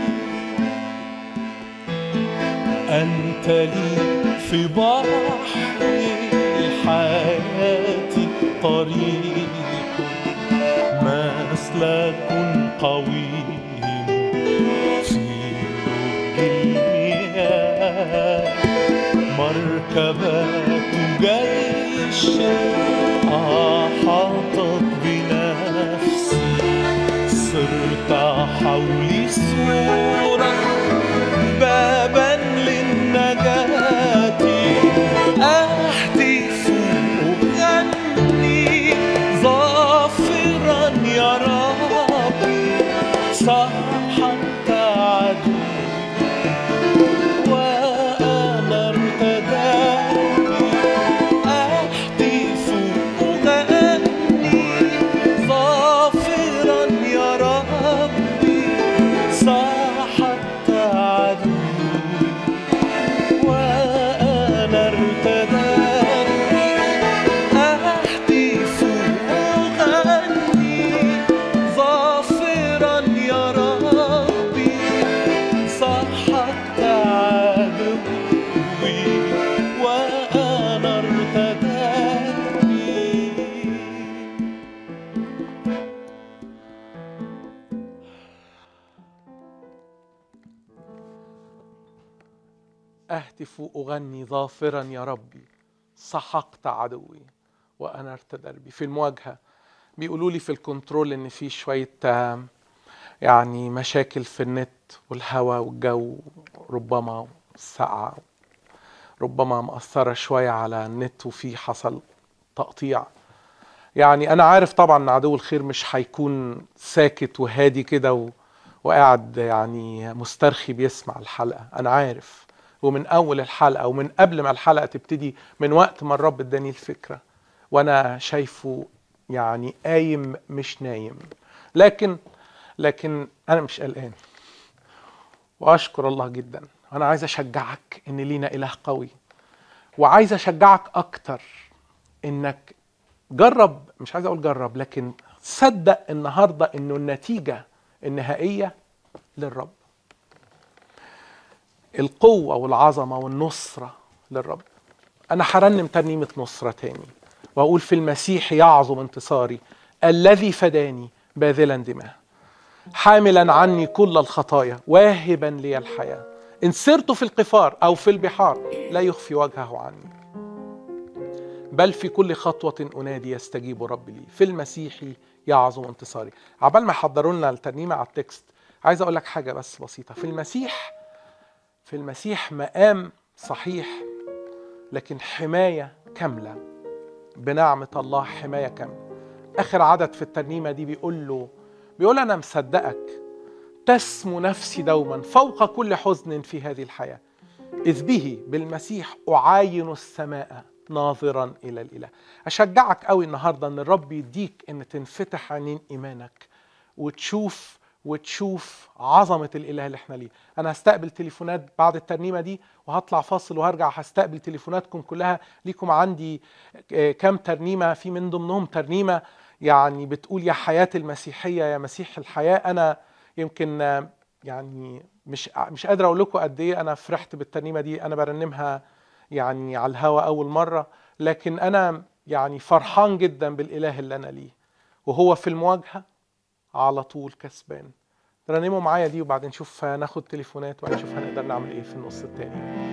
أنت لي في بحر الحياة طريق مسلك قويم في لج المياه مركبات جيش أحاطت بنفسي صرت حولي سورا بابا للنجاة أهتف أغني ظافرا يا ربي صحت عدوي وأنا ارتداني أهتف أغني ظافرا يا ربي صاحت عدوي وأنا ارتداني أهتف أغني ظافرا يا ربي صحت عدوي وأنا ارتداني أهتف أغني ظافرا يا ربي سحقت عدوي وأنا ارتدى دربي في المواجهة بيقولوا لي في الكنترول إن في شوية آم، يعني مشاكل في النت والهواء والجو ربما السقعة ربما مأثرة شوية على النت وفي حصل تقطيع يعني أنا عارف طبعا إن عدو الخير مش هيكون ساكت وهادي كده و... وقاعد يعني مسترخي بيسمع الحلقة أنا عارف ومن أول الحلقة ومن قبل ما الحلقة تبتدي من وقت ما الرب اداني الفكرة وأنا شايفه يعني قايم مش نايم لكن لكن أنا مش قلقان وأشكر الله جدا أنا عايز أشجعك إن لينا إله قوي وعايز أشجعك أكتر إنك جرب مش عايز أقول جرب لكن صدق النهاردة إنه النتيجة النهائية للرب القوة والعظمة والنصرة للرب أنا هرنم ترنيمة نصرة تاني وأقول في المسيح يعظم انتصاري الذي فداني باذلا دماء حاملا عني كل الخطايا واهبا لي الحياة إن سرت في القفار أو في البحار لا يخفي وجهه عني بل في كل خطوة أنادي يستجيب ربي لي في المسيح يعظم انتصاري عبال ما يحضروا لنا الترنيمة على التكست عايز أقول لك حاجة بس بسيطة في المسيح في المسيح مقام صحيح لكن حماية كاملة بنعمة الله حماية كاملة آخر عدد في الترنيمة دي بيقول له بيقول أنا مصدقك تسمو نفسي دوما فوق كل حزن في هذه الحياة إذ به بالمسيح أعاين السماء ناظرا إلى الإله أشجعك قوي النهاردة أن الرب يديك أن تنفتح عينين إيمانك وتشوف وتشوف عظمة الإله اللي احنا ليه أنا هستقبل تليفونات بعد الترنيمة دي وهطلع فاصل وهرجع هستقبل تليفوناتكم كلها ليكم عندي آه، كام ترنيمة في من ضمنهم ترنيمة يعني بتقول يا حياة المسيحية يا مسيح الحياة أنا يمكن آه، يعني مش مش قادر أقول لكم قد إيه أنا فرحت بالترنيمة دي أنا برنمها يعني على الهوا أول مرة لكن أنا يعني فرحان جدا بالإله اللي أنا ليه وهو في المواجهة على طول كسبان رنموا معايا دي وبعدين نشوف هناخد تليفونات وبعدين نشوف هنقدر نعمل ايه في النص التاني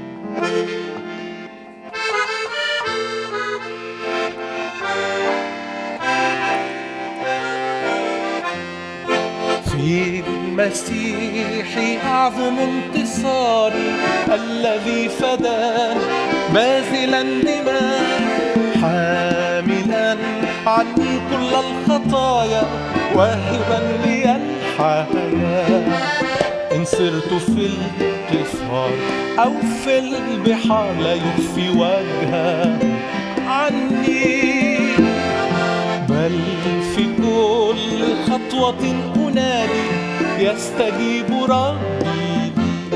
في المسيح أعظم انتصار الذي فدان باذلا دماء حاملا عني كل الخطايا واهبا لي الحياة إن سرت في القفار أو في البحار لا يخفي وجهه عني بل في كل خطوة أنادي يستجيب ربي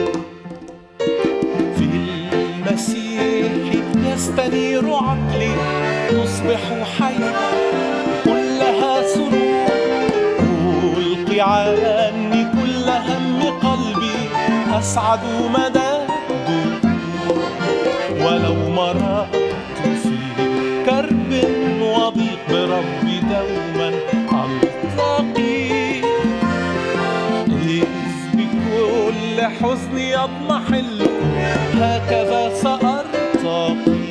في المسيح يستنير عقلي تصبح حياة كلها سرور ألقي عني كل هم قلبي أسعد مدى الدهور ولو مررت في كرب وضيق بربي دوما ألتقي إذ بكل حزن يضمحل هكذا سأرتقي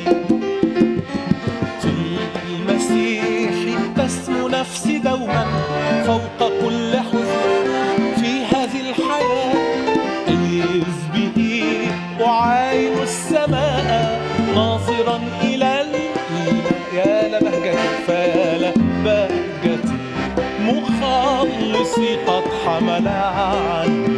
في المسيح تسمو نفسي دوما فوق كل حزن في هذه الحياة إذ به أعاين السماء ناظرا إلى الإله يا لبهجتي فيا لبهجتي مخلصي قد حمل عني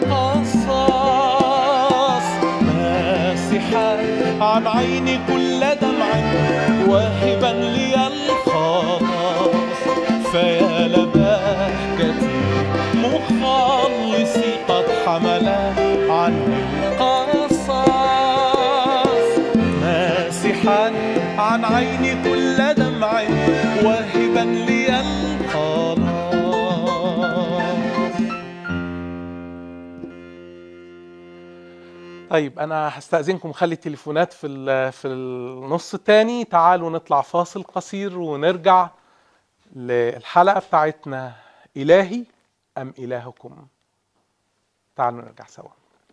قصاص ماسحا عن عيني كل دمع واهبا لي الخلاص فيا لبهجتي مخلصي قد حمل عني القصاص ماسحا عن عيني كل دمع واهبا لي الخلاص طيب انا هستأذنكم خلي التليفونات في ال- في النص التاني تعالوا نطلع فاصل قصير ونرجع للحلقة بتاعتنا إلهي أم إلهكم تعالوا نرجع سوا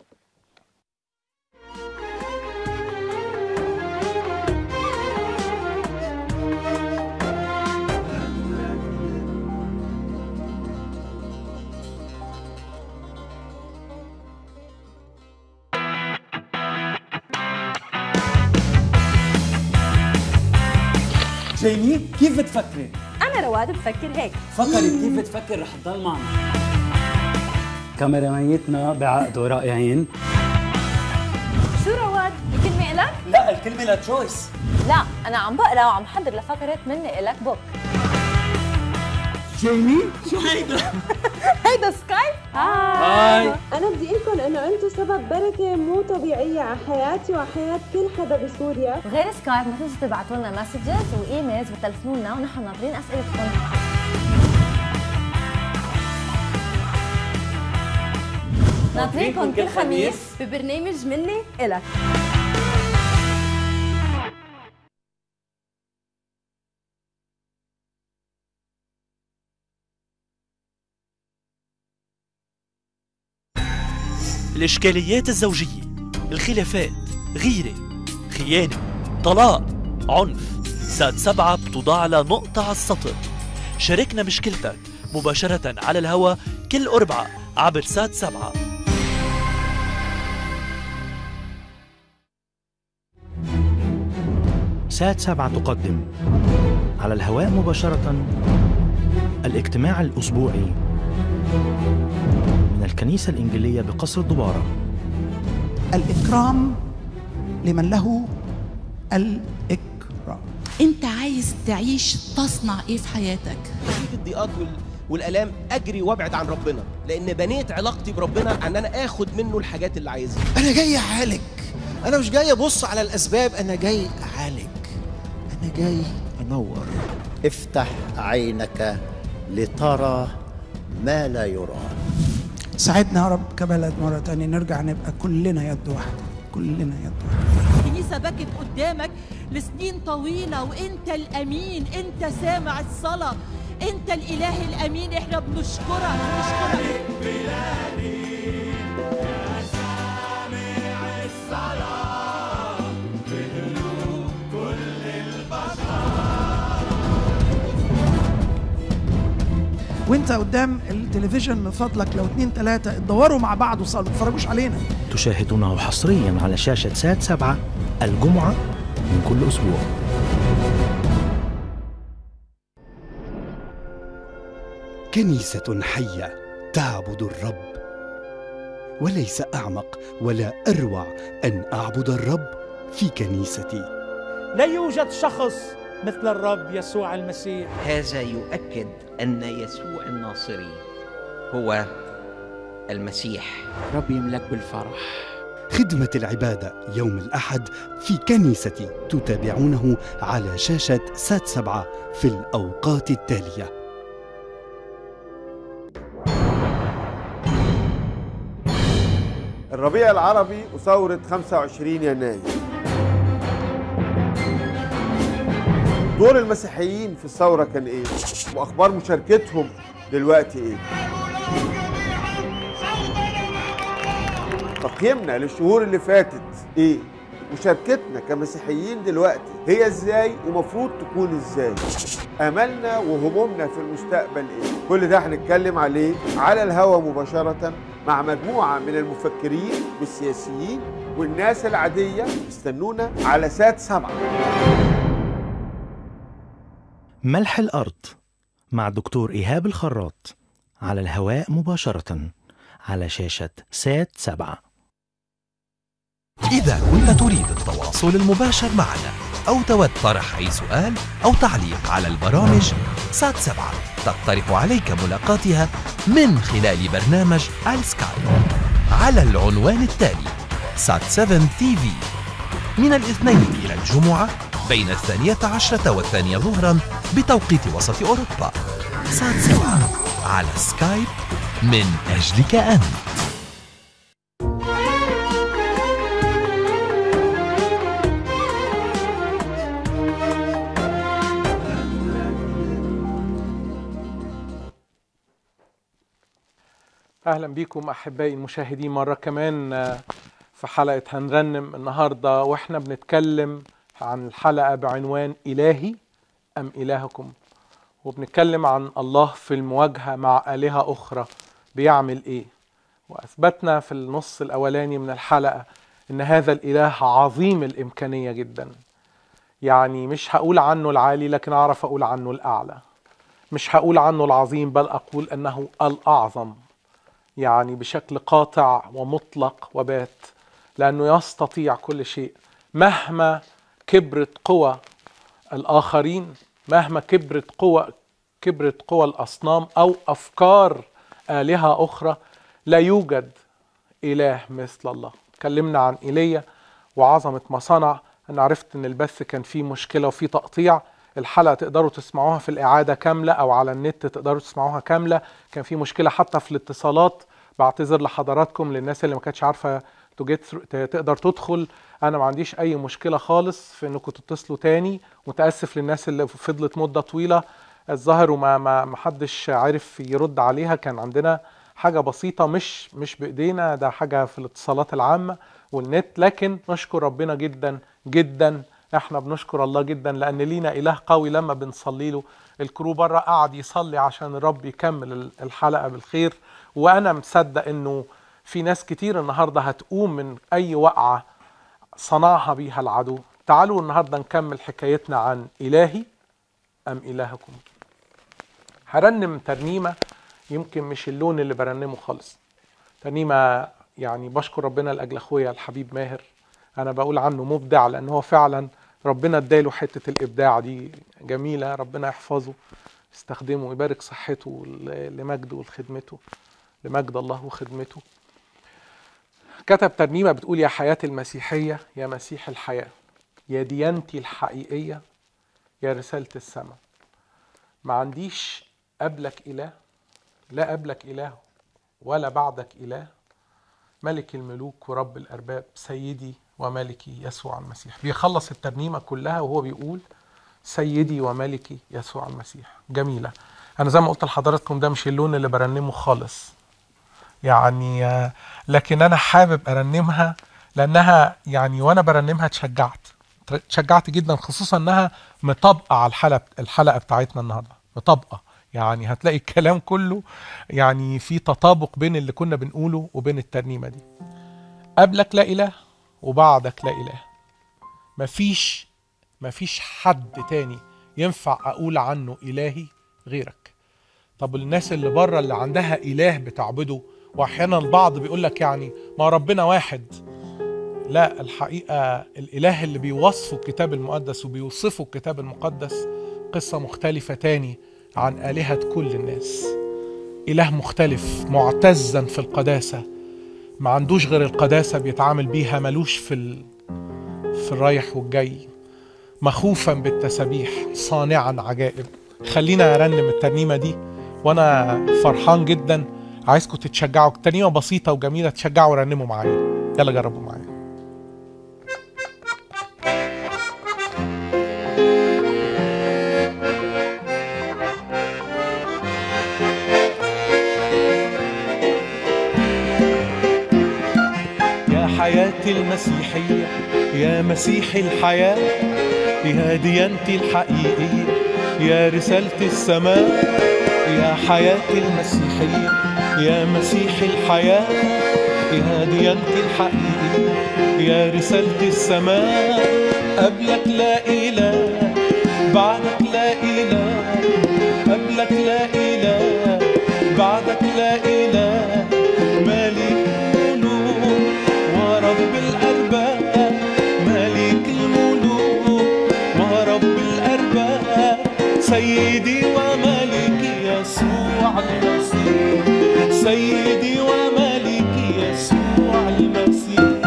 جيمي كيف بتفكري؟ أنا رواد بفكر هيك فكري كيف بتفكر رح تضل معنا كاميرامانيتنا بعقده رائعين شو رواد؟ الكلمة إلك؟ لا الكلمة لترويس لا أنا عم بقرا وعم حضر لفقرة مني إلك بوك جيمي شو هيدا؟ هيدا سكايب؟ هاي أنا بدي أقولكم إنه أنتم سبب بركة مو طبيعية على حياتي وحياة كل حدا بسوريا وغير سكايب ما تنسوا تبعتوا لنا مسجز وإيميلز وتلفنوا لنا ونحن ناطرين أسئلتكم ناطرينكم كل خميس ببرنامج مني إلك الإشكاليات الزوجية الخلافات غيرة خيانة طلاق عنف سات سبعة بتوضع لها نقطة على السطر شاركنا مشكلتك مباشرة على الهواء كل أربعة عبر سات سبعة سات سبعة تقدم على الهواء مباشرة الاجتماع الأسبوعي من الكنيسة الإنجيلية بقصر الدبارة الإكرام لمن له الإكرام انت عايز تعيش تصنع ايه في حياتك في الضيقات وال... والالام اجري وابعد عن ربنا لان بنيت علاقتي بربنا ان انا اخد منه الحاجات اللي عايزها انا جاي اعالج انا مش جاي ابص على الاسباب انا جاي اعالج انا جاي انور افتح عينك لترى ما لا يرى ساعدنا يا رب كبلد مرة تانية نرجع نبقى كلنا يد واحدة كلنا يد واحدة الكنيسة بكت قدامك لسنين طويلة وانت الامين انت سامع الصلاة انت الاله الامين احنا بنشكرك بنشكرك وانت قدام التلفزيون من فضلك لو اتنين تلاتة اتدوروا مع بعض وصلوا ما تتفرجوش علينا تشاهدونه حصريا على شاشة سات سبعة الجمعة من كل أسبوع كنيسة حية تعبد الرب وليس أعمق ولا أروع أن أعبد الرب في كنيستي لا يوجد شخص مثل الرب يسوع المسيح هذا يؤكد أن يسوع الناصري هو المسيح رب يملك بالفرح خدمة العبادة يوم الأحد في كنيستي تتابعونه على شاشة سات سبعة في الأوقات التالية الربيع العربي وثورة 25 يناير دور المسيحيين في الثورة كان ايه؟ واخبار مشاركتهم دلوقتي ايه؟ تقييمنا للشهور اللي فاتت ايه؟ مشاركتنا كمسيحيين دلوقتي هي ازاي ومفروض تكون ازاي؟ املنا وهمومنا في المستقبل ايه؟ كل ده هنتكلم عليه على الهوا مباشرة مع مجموعة من المفكرين والسياسيين والناس العادية استنونا على سات سبعة ملح الأرض مع الدكتور إيهاب الخراط على الهواء مباشرة على شاشة سات سبعة إذا كنت تريد التواصل المباشر معنا أو تود طرح أي سؤال أو تعليق على البرامج سات سبعة تقترح عليك ملاقاتها من خلال برنامج السكايب على العنوان التالي سات 7 تي في من الاثنين إلى الجمعة بين الثانية عشرة والثانية ظهرا بتوقيت وسط أوروبا سات سبعة على سكايب من أجلك أنت اهلا بيكم احبائي المشاهدين مره كمان في حلقه هنرنم النهارده واحنا بنتكلم عن الحلقه بعنوان الهي ام الهكم وبنتكلم عن الله في المواجهه مع الهه اخرى بيعمل ايه واثبتنا في النص الاولاني من الحلقه ان هذا الاله عظيم الامكانيه جدا يعني مش هقول عنه العالي لكن اعرف اقول عنه الاعلى مش هقول عنه العظيم بل اقول انه الاعظم يعني بشكل قاطع ومطلق وبات لانه يستطيع كل شيء مهما كبرت قوى الاخرين مهما كبرت قوى كبرت قوى الاصنام او افكار الهه اخرى لا يوجد اله مثل الله اتكلمنا عن ايليا وعظمه ما صنع انا عرفت ان البث كان فيه مشكله وفيه تقطيع الحلقه تقدروا تسمعوها في الاعاده كامله او على النت تقدروا تسمعوها كامله كان في مشكله حتى في الاتصالات بعتذر لحضراتكم للناس اللي ما كانتش عارفه تقدر تدخل انا ما عنديش اي مشكله خالص في انكم تتصلوا تاني متاسف للناس اللي فضلت مده طويله الظاهر وما ما ما حدش عارف يرد عليها كان عندنا حاجه بسيطه مش مش بايدينا ده حاجه في الاتصالات العامه والنت لكن نشكر ربنا جدا جدا احنا بنشكر الله جدا لان لينا اله قوي لما بنصلي له الكرو بره قعد يصلي عشان الرب يكمل الحلقه بالخير وانا مصدق انه في ناس كتير النهارده هتقوم من اي وقعه صنعها بيها العدو تعالوا النهارده نكمل حكايتنا عن الهي ام الهكم هرنم ترنيمه يمكن مش اللون اللي برنمه خالص ترنيمه يعني بشكر ربنا لاجل اخويا الحبيب ماهر انا بقول عنه مبدع لان هو فعلا ربنا اداله حته الابداع دي جميله ربنا يحفظه يستخدمه ويبارك صحته لمجده ولخدمته لمجد الله وخدمته كتب ترنيمه بتقول يا حياه المسيحيه يا مسيح الحياه يا ديانتي الحقيقيه يا رساله السماء ما عنديش قبلك اله لا قبلك اله ولا بعدك اله ملك الملوك ورب الارباب سيدي وملكي يسوع المسيح بيخلص الترنيمه كلها وهو بيقول سيدي وملكي يسوع المسيح جميله انا زي ما قلت لحضراتكم ده مش اللون اللي برنمه خالص يعني لكن انا حابب ارنمها لانها يعني وانا برنمها اتشجعت اتشجعت جدا خصوصا انها مطابقه على الحلقه الحلقه بتاعتنا النهارده مطابقه يعني هتلاقي الكلام كله يعني في تطابق بين اللي كنا بنقوله وبين الترنيمه دي قبلك لا اله وبعدك لا اله مفيش مفيش حد تاني ينفع اقول عنه الهي غيرك طب الناس اللي بره اللي عندها اله بتعبده واحيانا البعض بيقول لك يعني ما ربنا واحد لا الحقيقه الاله اللي بيوصفه الكتاب المقدس وبيوصفه الكتاب المقدس قصه مختلفه تاني عن الهه كل الناس اله مختلف معتزا في القداسه ما عندوش غير القداسه بيتعامل بيها ملوش في ال... في الرايح والجاي مخوفا بالتسابيح صانعا عجائب خلينا ارنم الترنيمه دي وانا فرحان جدا عايزكم تتشجعوا ترنيمه بسيطه وجميله تشجعوا ورنموا معايا يلا جربوا معايا يا حياتي المسيحية يا مسيح الحياة يا ديانتي الحقيقية يا رسالة السماء يا حياتي المسيحية يا مسيح الحياة يا ديانتي الحقيقية يا رسالة السماء قبلك لا إله بعدك لا إله قبلك لا إله بعدك لا إله مالك الملوك ورب الأرباب مالك الملوك ورب الأرباب سيدي ومالكي يسوع المسيح سيدي ومالكي يسوع المسيح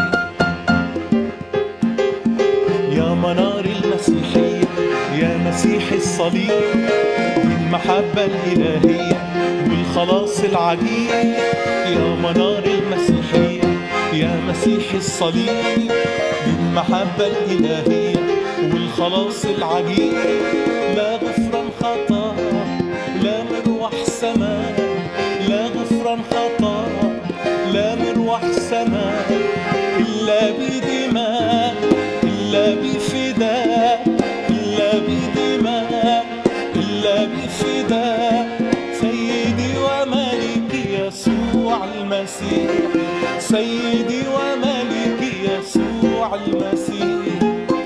يا منار المسيحية يا مسيح الصليب المحبة الإلهية والخلاص العجيب يا منار المسيحية يا مسيح الصليب بالمحبة الإلهية والخلاص العجيب لا غفران خطا لا مروح سماء لا غفران خطا لا مروح سماء إلا بدماء إلا بفداء إلا بدماء إلا بفداء سيدي ومالكي يسوع المسيح سيدي ومالكي يسوع المسيح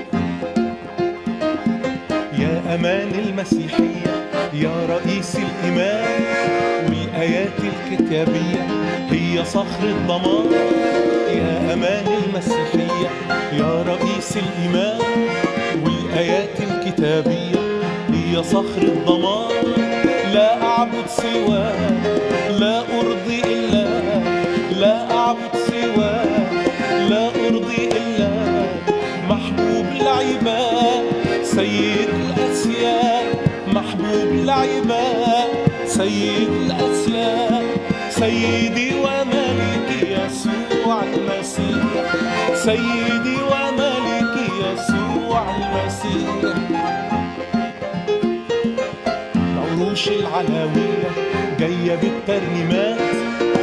يا أمان المسيحية يا رئيس الإيمان والآيات الكتابية هي صخر الضمان يا أمان المسيحية يا رئيس الإيمان والآيات الكتابية هي صخر الضمان لا أعبد سواه لا أرضي إلا لا أعبد سواه لا أرضي إلا محبوب العباد سيد الأسياد محبوب العباد سيد الأسياد سيدي وملكي يسوع المسيح سيدي وملكي يسوع المسيح العروش العلوية جاية بالترنيمات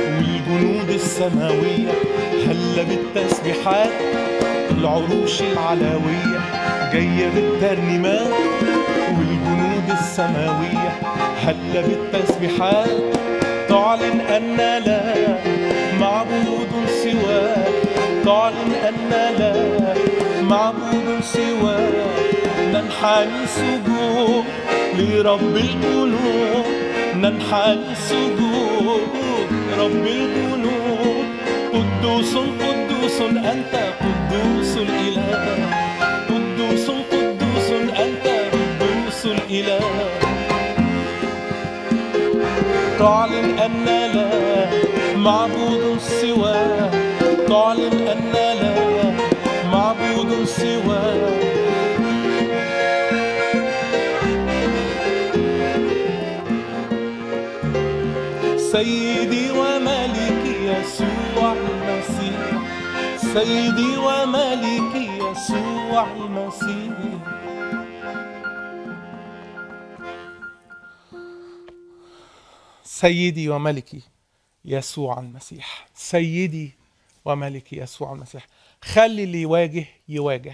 والجنود السماوية هلا بالتسبيحات العروش العلوية جاية بالترنيمات والجنود السماوية هلا بالتسبيحات تعلن أن لا معبود سواك تعلن أن لا معبود سواك ننحني سجود لرب الجنود ننحني سجود رب الجنود قدوس قدوس أنت قدوس الإله قدوس قدوس أنت قدوس الإله تعلن أن لا معبود سواك تعلن أن لا معبود سواك سيدي وملكي يسوع المسيح سيدي وملكي يسوع المسيح سيدي وملكي يسوع المسيح سيدي وملكي يسوع المسيح خلي اللي يواجه يواجه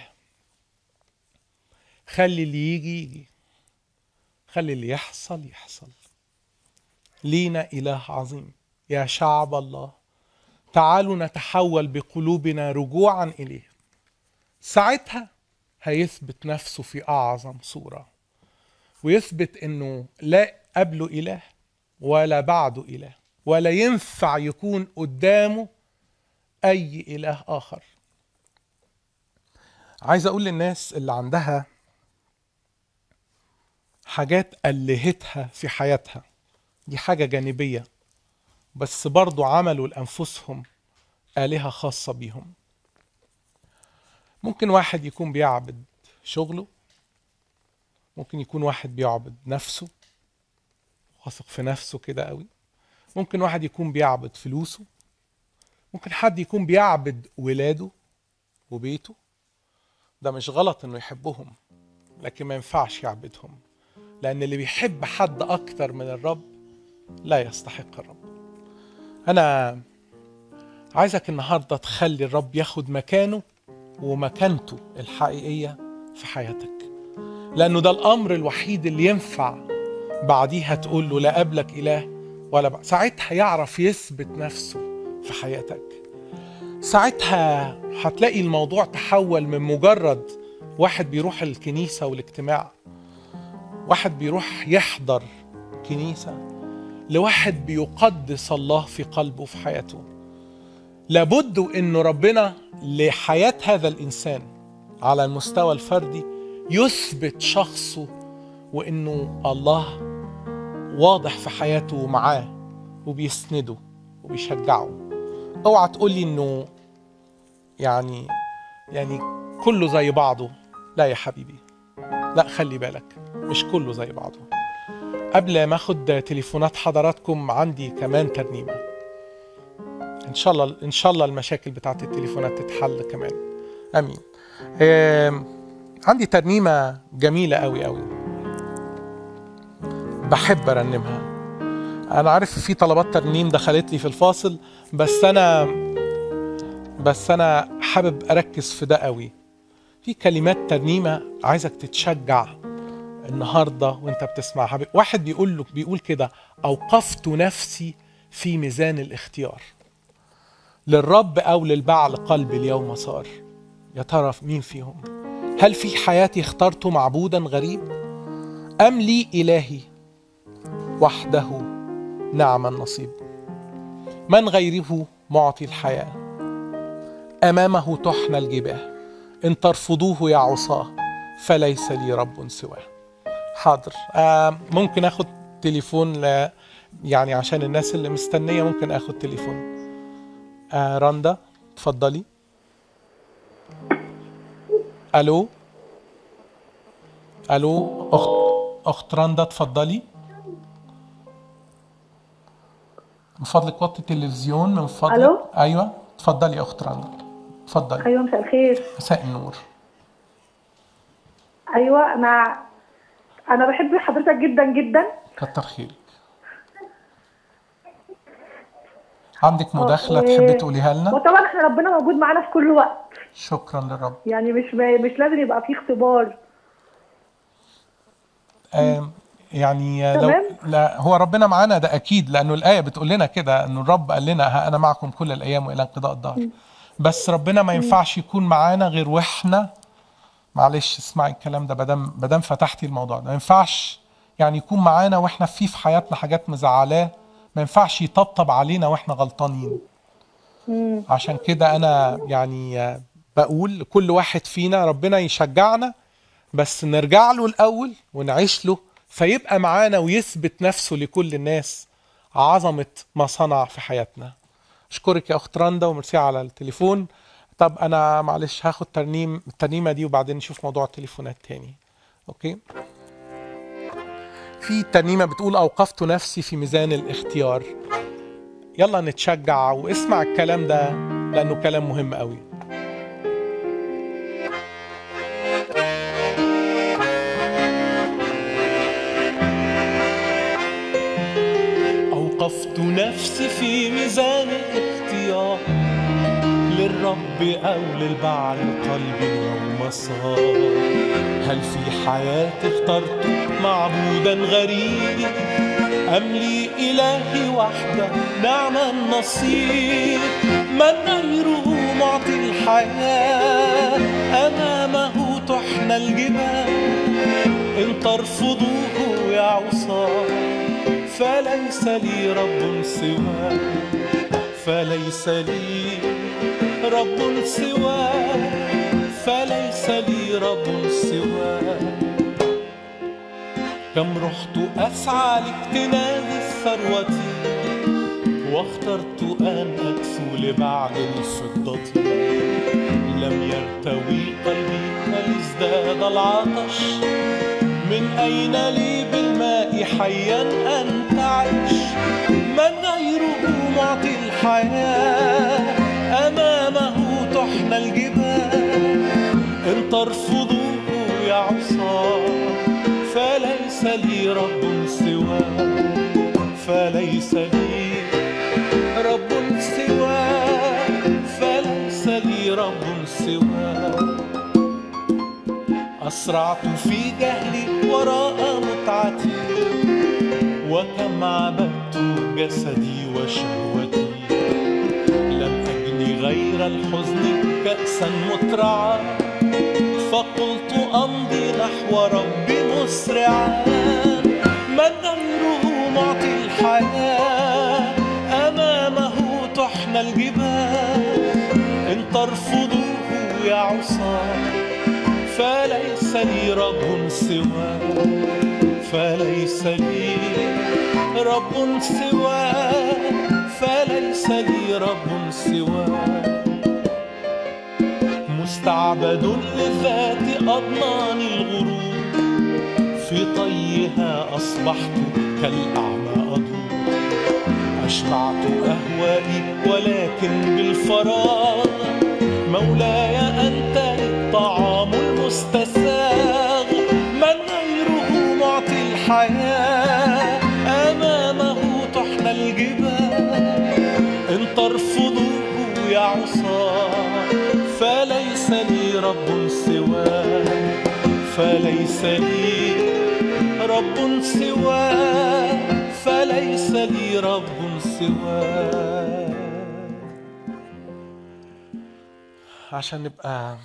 خلي اللي يجي يجي خلي اللي يحصل يحصل لينا إله عظيم يا شعب الله تعالوا نتحول بقلوبنا رجوعا إليه ساعتها هيثبت نفسه في أعظم صورة ويثبت أنه لا قبله إله ولا بعده إله ولا ينفع يكون قدامه أي إله آخر عايز أقول للناس اللي عندها حاجات ألهتها في حياتها دي حاجة جانبية بس برضو عملوا لأنفسهم آلهة خاصة بيهم ممكن واحد يكون بيعبد شغله ممكن يكون واحد بيعبد نفسه واثق في نفسه كده قوي ممكن واحد يكون بيعبد فلوسه ممكن حد يكون بيعبد ولاده وبيته ده مش غلط انه يحبهم لكن ما ينفعش يعبدهم لان اللي بيحب حد اكتر من الرب لا يستحق الرب انا عايزك النهارده تخلي الرب ياخد مكانه ومكانته الحقيقيه في حياتك لانه ده الامر الوحيد اللي ينفع بعديها تقول له لا قبلك اله ولا بعد. ساعتها يعرف يثبت نفسه في حياتك ساعتها هتلاقي الموضوع تحول من مجرد واحد بيروح الكنيسة والاجتماع واحد بيروح يحضر كنيسة لواحد بيقدس الله في قلبه في حياته لابد انه ربنا لحياة هذا الانسان على المستوى الفردي يثبت شخصه وانه الله واضح في حياته ومعاه وبيسنده وبيشجعه اوعى تقولي انه يعني يعني كله زي بعضه لا يا حبيبي لا خلي بالك مش كله زي بعضه قبل ما اخد تليفونات حضراتكم عندي كمان ترنيمه ان شاء الله ان شاء الله المشاكل بتاعت التليفونات تتحل كمان امين آم، عندي ترنيمه جميله قوي قوي بحب ارنمها انا عارف في طلبات ترنيم دخلت لي في الفاصل بس انا بس انا حابب اركز في ده قوي في كلمات ترنيمه عايزك تتشجع النهارده وانت بتسمعها واحد بيقول له بيقول كده اوقفت نفسي في ميزان الاختيار للرب او للبعل قلبي اليوم صار يا ترى مين فيهم هل في حياتي اخترت معبودا غريب ام لي الهي وحده نعم النصيب من غيره معطي الحياه امامه تحنى الجباه ان ترفضوه يا عصاه فليس لي رب سواه حاضر آه ممكن اخد تليفون ل... يعني عشان الناس اللي مستنيه ممكن اخد تليفون آه رندا اتفضلي الو الو اخت اخت رندا اتفضلي من فضلك وطي التلفزيون من فضلك ألو؟ ايوه اتفضلي يا اخت رندا اتفضلي ايوه مساء الخير مساء النور ايوه انا انا بحب حضرتك جدا جدا كتر خيرك عندك مداخله و- تحبي تقوليها لنا وطبعا احنا ربنا موجود معانا في كل وقت شكرا للرب يعني مش مش لازم يبقى في اختبار آم، يعني لو تمام. لا هو ربنا معانا ده اكيد لانه الايه بتقول لنا كده انه الرب قال لنا ها انا معكم كل الايام والى انقضاء الدهر بس ربنا ما ينفعش يكون معانا غير واحنا معلش اسمعي الكلام ده بدم بدم فتحتي الموضوع ده ما ينفعش يعني يكون معانا واحنا في في حياتنا حاجات مزعلاه ما ينفعش يطبطب علينا واحنا غلطانين عشان كده انا يعني آه، بقول لكل واحد فينا ربنا يشجعنا بس نرجع له الاول ونعيش له فيبقى معانا ويثبت نفسه لكل الناس عظمه ما صنع في حياتنا اشكرك يا اخت رندا وميرسي على التليفون طب انا معلش هاخد ترنيم الترنيمه دي وبعدين نشوف موضوع التليفونات تاني اوكي في ترنيمه بتقول اوقفت نفسي في ميزان الاختيار يلا نتشجع واسمع الكلام ده لانه كلام مهم قوي أوقفت نفسي في ميزان الاختيار للرب أو للبعل قلبي اليوم صار هل في حياتي اخترت معبودا غريب أم لي إلهي وحده نعم النصير من غيره معطي الحياة أمامه تحنى الجبال إن ترفضوه يا عصاه فليس لي رب سواه فليس لي رب سواه فليس لي رب سواه كم رحت أسعى لاجتناب الثروة واخترت أن أكسو لبعد الفضة لم يرتوي قلبي بل ازداد العطش من أين لي بالماء حيا أنتعش من غيره معطي الحياة أمامه تحنى الجبال إن ترفضوه يا عصاه فليس لي رب سواه فليس لي رب سواه فليس لي رب سواه أسرعت في جهلي وراء متعتي وكم عبدت جسدي وشهوتي لم أجني غير الحزن كأسا مترعا فقلت أمضي نحو ربي مسرعا من غيره معطي الحياة أمامه تحنى الجبال إن ترفضوه يا عصاه فليس لي رب سواه فليس لي رب سواه فليس لي رب سواه مستعبد لذات أضنان الغرور في طيها أصبحت كالأعمى أدور أشبعت أهوائي ولكن بالفراغ مولاي أنت الطعام المستساغ من غيره معطي الحياة أمامه تحنى الجبال إن ترفضوه يا عصاه فليس لي رب سواه فليس لي رب سواه فليس لي رب سواه عشان نبقى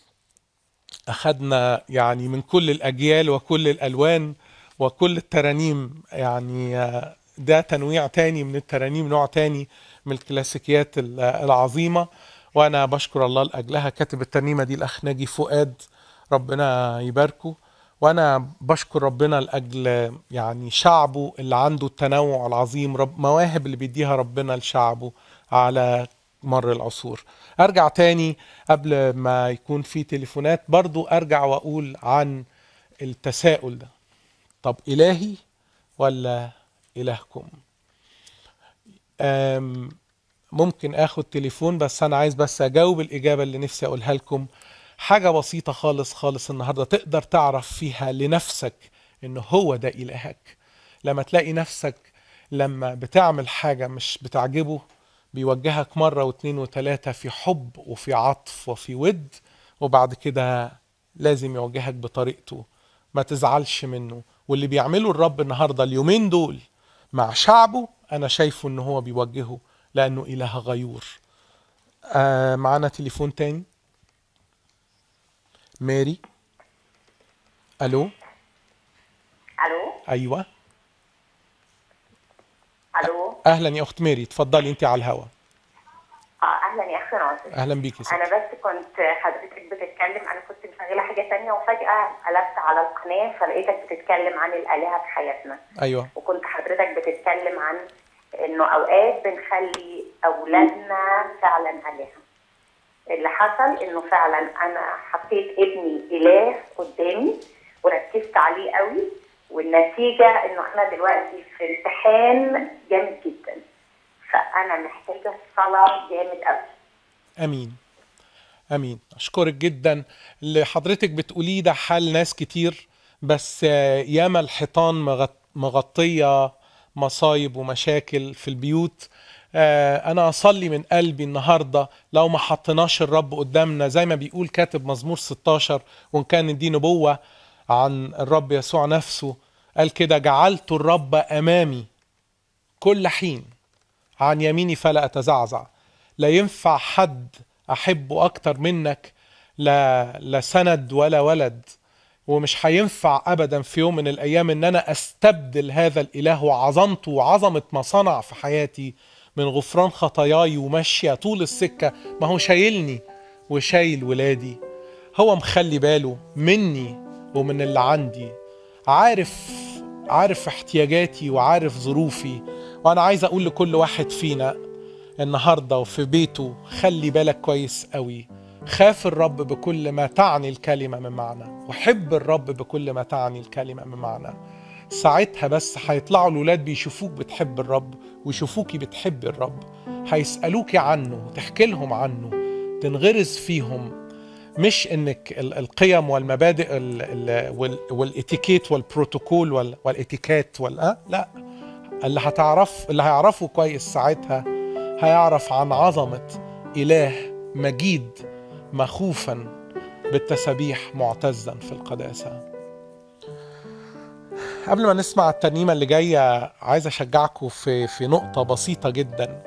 أخدنا يعني من كل الأجيال وكل الألوان وكل الترانيم يعني آه، ده تنويع تاني من الترانيم نوع تاني من الكلاسيكيات ال- العظيمة وأنا بشكر الله لأجلها كاتب الترنيمة دي الأخ ناجي فؤاد ربنا يباركه وأنا بشكر ربنا لأجل يعني شعبه اللي عنده التنوع العظيم رب مواهب اللي بيديها ربنا لشعبه على مر العصور ارجع تاني قبل ما يكون في تليفونات برضو ارجع واقول عن التساؤل ده طب الهي ولا الهكم أم ممكن اخد تليفون بس انا عايز بس اجاوب الاجابه اللي نفسي اقولها لكم حاجه بسيطه خالص خالص النهارده تقدر تعرف فيها لنفسك ان هو ده الهك لما تلاقي نفسك لما بتعمل حاجه مش بتعجبه بيوجهك مرة واثنين وثلاثة في حب وفي عطف وفي ود وبعد كده لازم يوجهك بطريقته ما تزعلش منه واللي بيعمله الرب النهاردة اليومين دول مع شعبه أنا شايفه إن هو بيوجهه لأنه إله غيور آه معانا تليفون تاني ماري ألو الو أيوة الو أهلا يا أخت ماري اتفضلي أنت على الهوا اه اهلا يا اخي ناصر أهلا بيكي ست. انا بس كنت حضرتك بتتكلم انا كنت مشغله حاجه تانية وفجاه قلبت على القناه فلقيتك بتتكلم عن الالهه في حياتنا أيوة وكنت حضرتك بتتكلم عن انه اوقات بنخلي اولادنا فعلا الهه اللي حصل انه فعلا انا حطيت ابني اله قدامي وركزت عليه قوي والنتيجه انه انا دلوقتي في امتحان جامد جدا فانا محتاجه صلاه جامد قوي امين امين اشكرك جدا اللي حضرتك بتقوليه ده حال ناس كتير بس آه، ياما الحيطان مغط- مغطيه مصايب ومشاكل في البيوت آه، انا اصلي من قلبي النهارده لو ما حطيناش الرب قدامنا زي ما بيقول كاتب مزمور 16 وان كان دي نبوه عن الرب يسوع نفسه قال كده جعلت الرب امامي كل حين عن يميني فلا اتزعزع لا ينفع حد احبه اكتر منك لا لا سند ولا ولد ومش هينفع ابدا في يوم من الايام ان انا استبدل هذا الاله وعظمته وعظمه ما صنع في حياتي من غفران خطاياي وماشيه طول السكه ما هو شايلني وشايل ولادي هو مخلي باله مني ومن اللي عندي عارف عارف احتياجاتي وعارف ظروفي وانا عايز اقول لكل واحد فينا النهارده وفي بيته خلي بالك كويس قوي خاف الرب بكل ما تعني الكلمة من معنى وحب الرب بكل ما تعني الكلمة من معنى ساعتها بس هيطلعوا الولاد بيشوفوك بتحب الرب ويشوفوكي بتحب الرب هيسألوكي عنه وتحكي لهم عنه تنغرز فيهم مش انك ال- القيم والمبادئ ال- ال- وال- والاتيكيت والبروتوكول وال- والاتيكات وال آه؟ لا اللي هتعرف اللي هيعرفه كويس ساعتها هيعرف عن عظمة إله مجيد مخوفا بالتسابيح معتزا في القداسة قبل ما نسمع الترنيمة اللي جاية عايز أشجعكم في في نقطة بسيطة جدا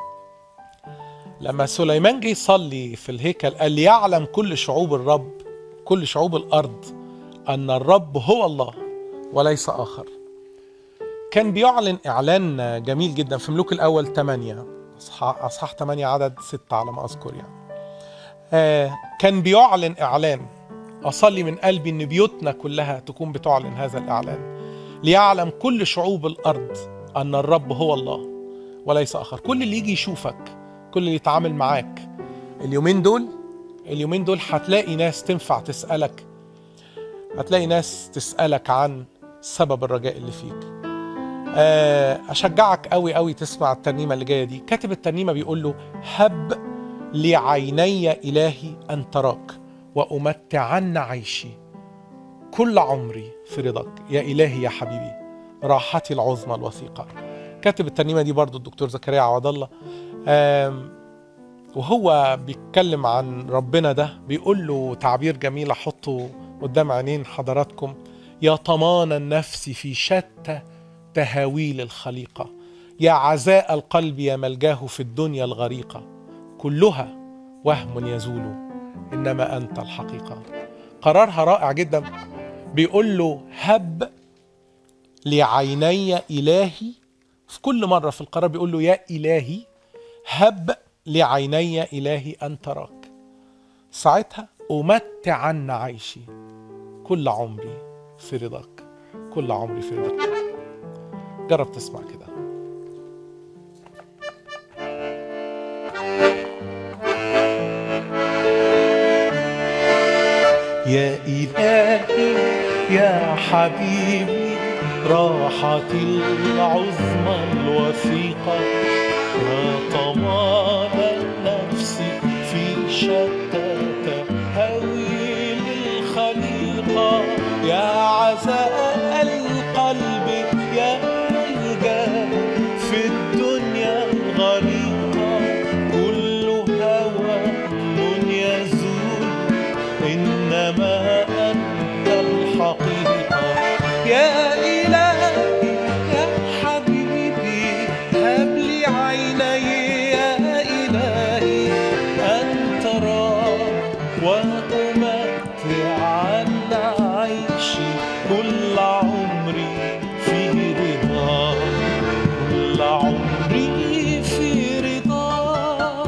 لما سليمان جه يصلي في الهيكل قال ليعلم كل شعوب الرب كل شعوب الأرض أن الرب هو الله وليس آخر كان بيعلن إعلان جميل جدا في ملوك الأول 8 أصحاح أصحاح 8 عدد 6 على ما أذكر يعني آه كان بيعلن إعلان أصلي من قلبي إن بيوتنا كلها تكون بتعلن هذا الإعلان ليعلم كل شعوب الأرض أن الرب هو الله وليس آخر كل اللي يجي يشوفك كل اللي يتعامل معاك اليومين دول اليومين دول هتلاقي ناس تنفع تسألك هتلاقي ناس تسألك عن سبب الرجاء اللي فيك آه، أشجعك قوي قوي تسمع الترنيمة اللي جاية دي كاتب الترنيمة بيقول له هب لعيني إلهي أن تراك وأمتعن عيشي كل عمري في رضاك يا إلهي يا حبيبي راحتي العظمى الوثيقة كاتب الترنيمة دي برضو الدكتور زكريا عوض الله آم، وهو بيتكلم عن ربنا ده بيقول له تعبير جميل احطه قدام عينين حضراتكم يا طمان النفس في شتى تهاويل الخليقة يا عزاء القلب يا ملجاه في الدنيا الغريقة كلها وهم يزول إنما أنت الحقيقة قرارها رائع جدا بيقول له هب لعيني إلهي في كل مرة في القرار بيقول له يا إلهي هب لعيني إلهي أن تراك ساعتها أمتعن عيشي كل عمري في رضاك كل عمري في رضاك جرب تسمع كده يا إلهي يا حبيبي راحتي العظمى الوثيقة يا طمان النفس في شتى تهويل الخليقة يا عزاء القلب يا ملجأ في الدنيا الغريقة وأمتع عيشي كل عمري في رضا كل عمري في رضا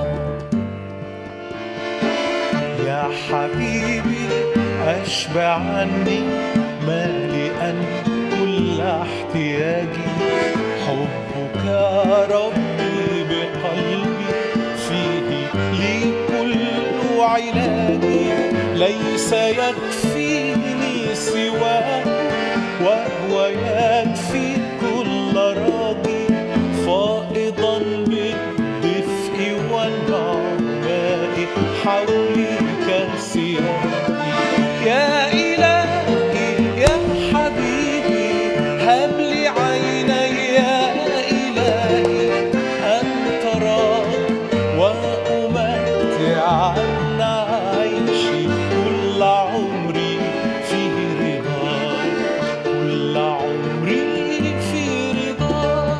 يا حبيبي أشبع عني مالئا كل احتياجي حبك يا ربي بقلبي فيه لي كل علاجي ليس يكفيني سواه وهو يكفي كل راجي فائضا بالدفء والنعماء حولي كسيرتي يا إلهي يا حبيبي هب لي عيني يا إلهي أن تراك وأمتع عيشي كل عمري في رضا كل عمري في رضا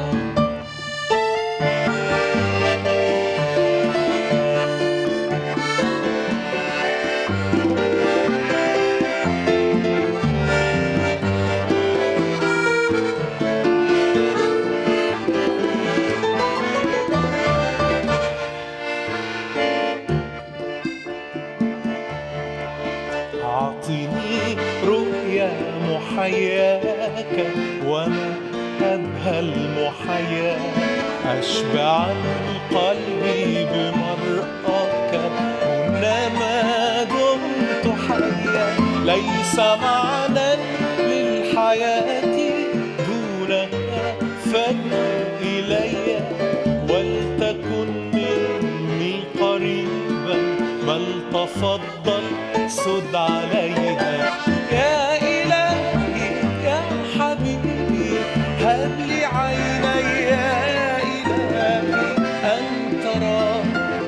أعطني رؤيا محياك وما أبهى المحيا أشبع قلبي بمرآك كلما دمت حيا ليس معنى للحياة دونك فادعو إلي ولتكن مني قريبا بل تفضل سد عليها يا إلهي يا حبيبي هب لي عيني يا إلهي أن ترى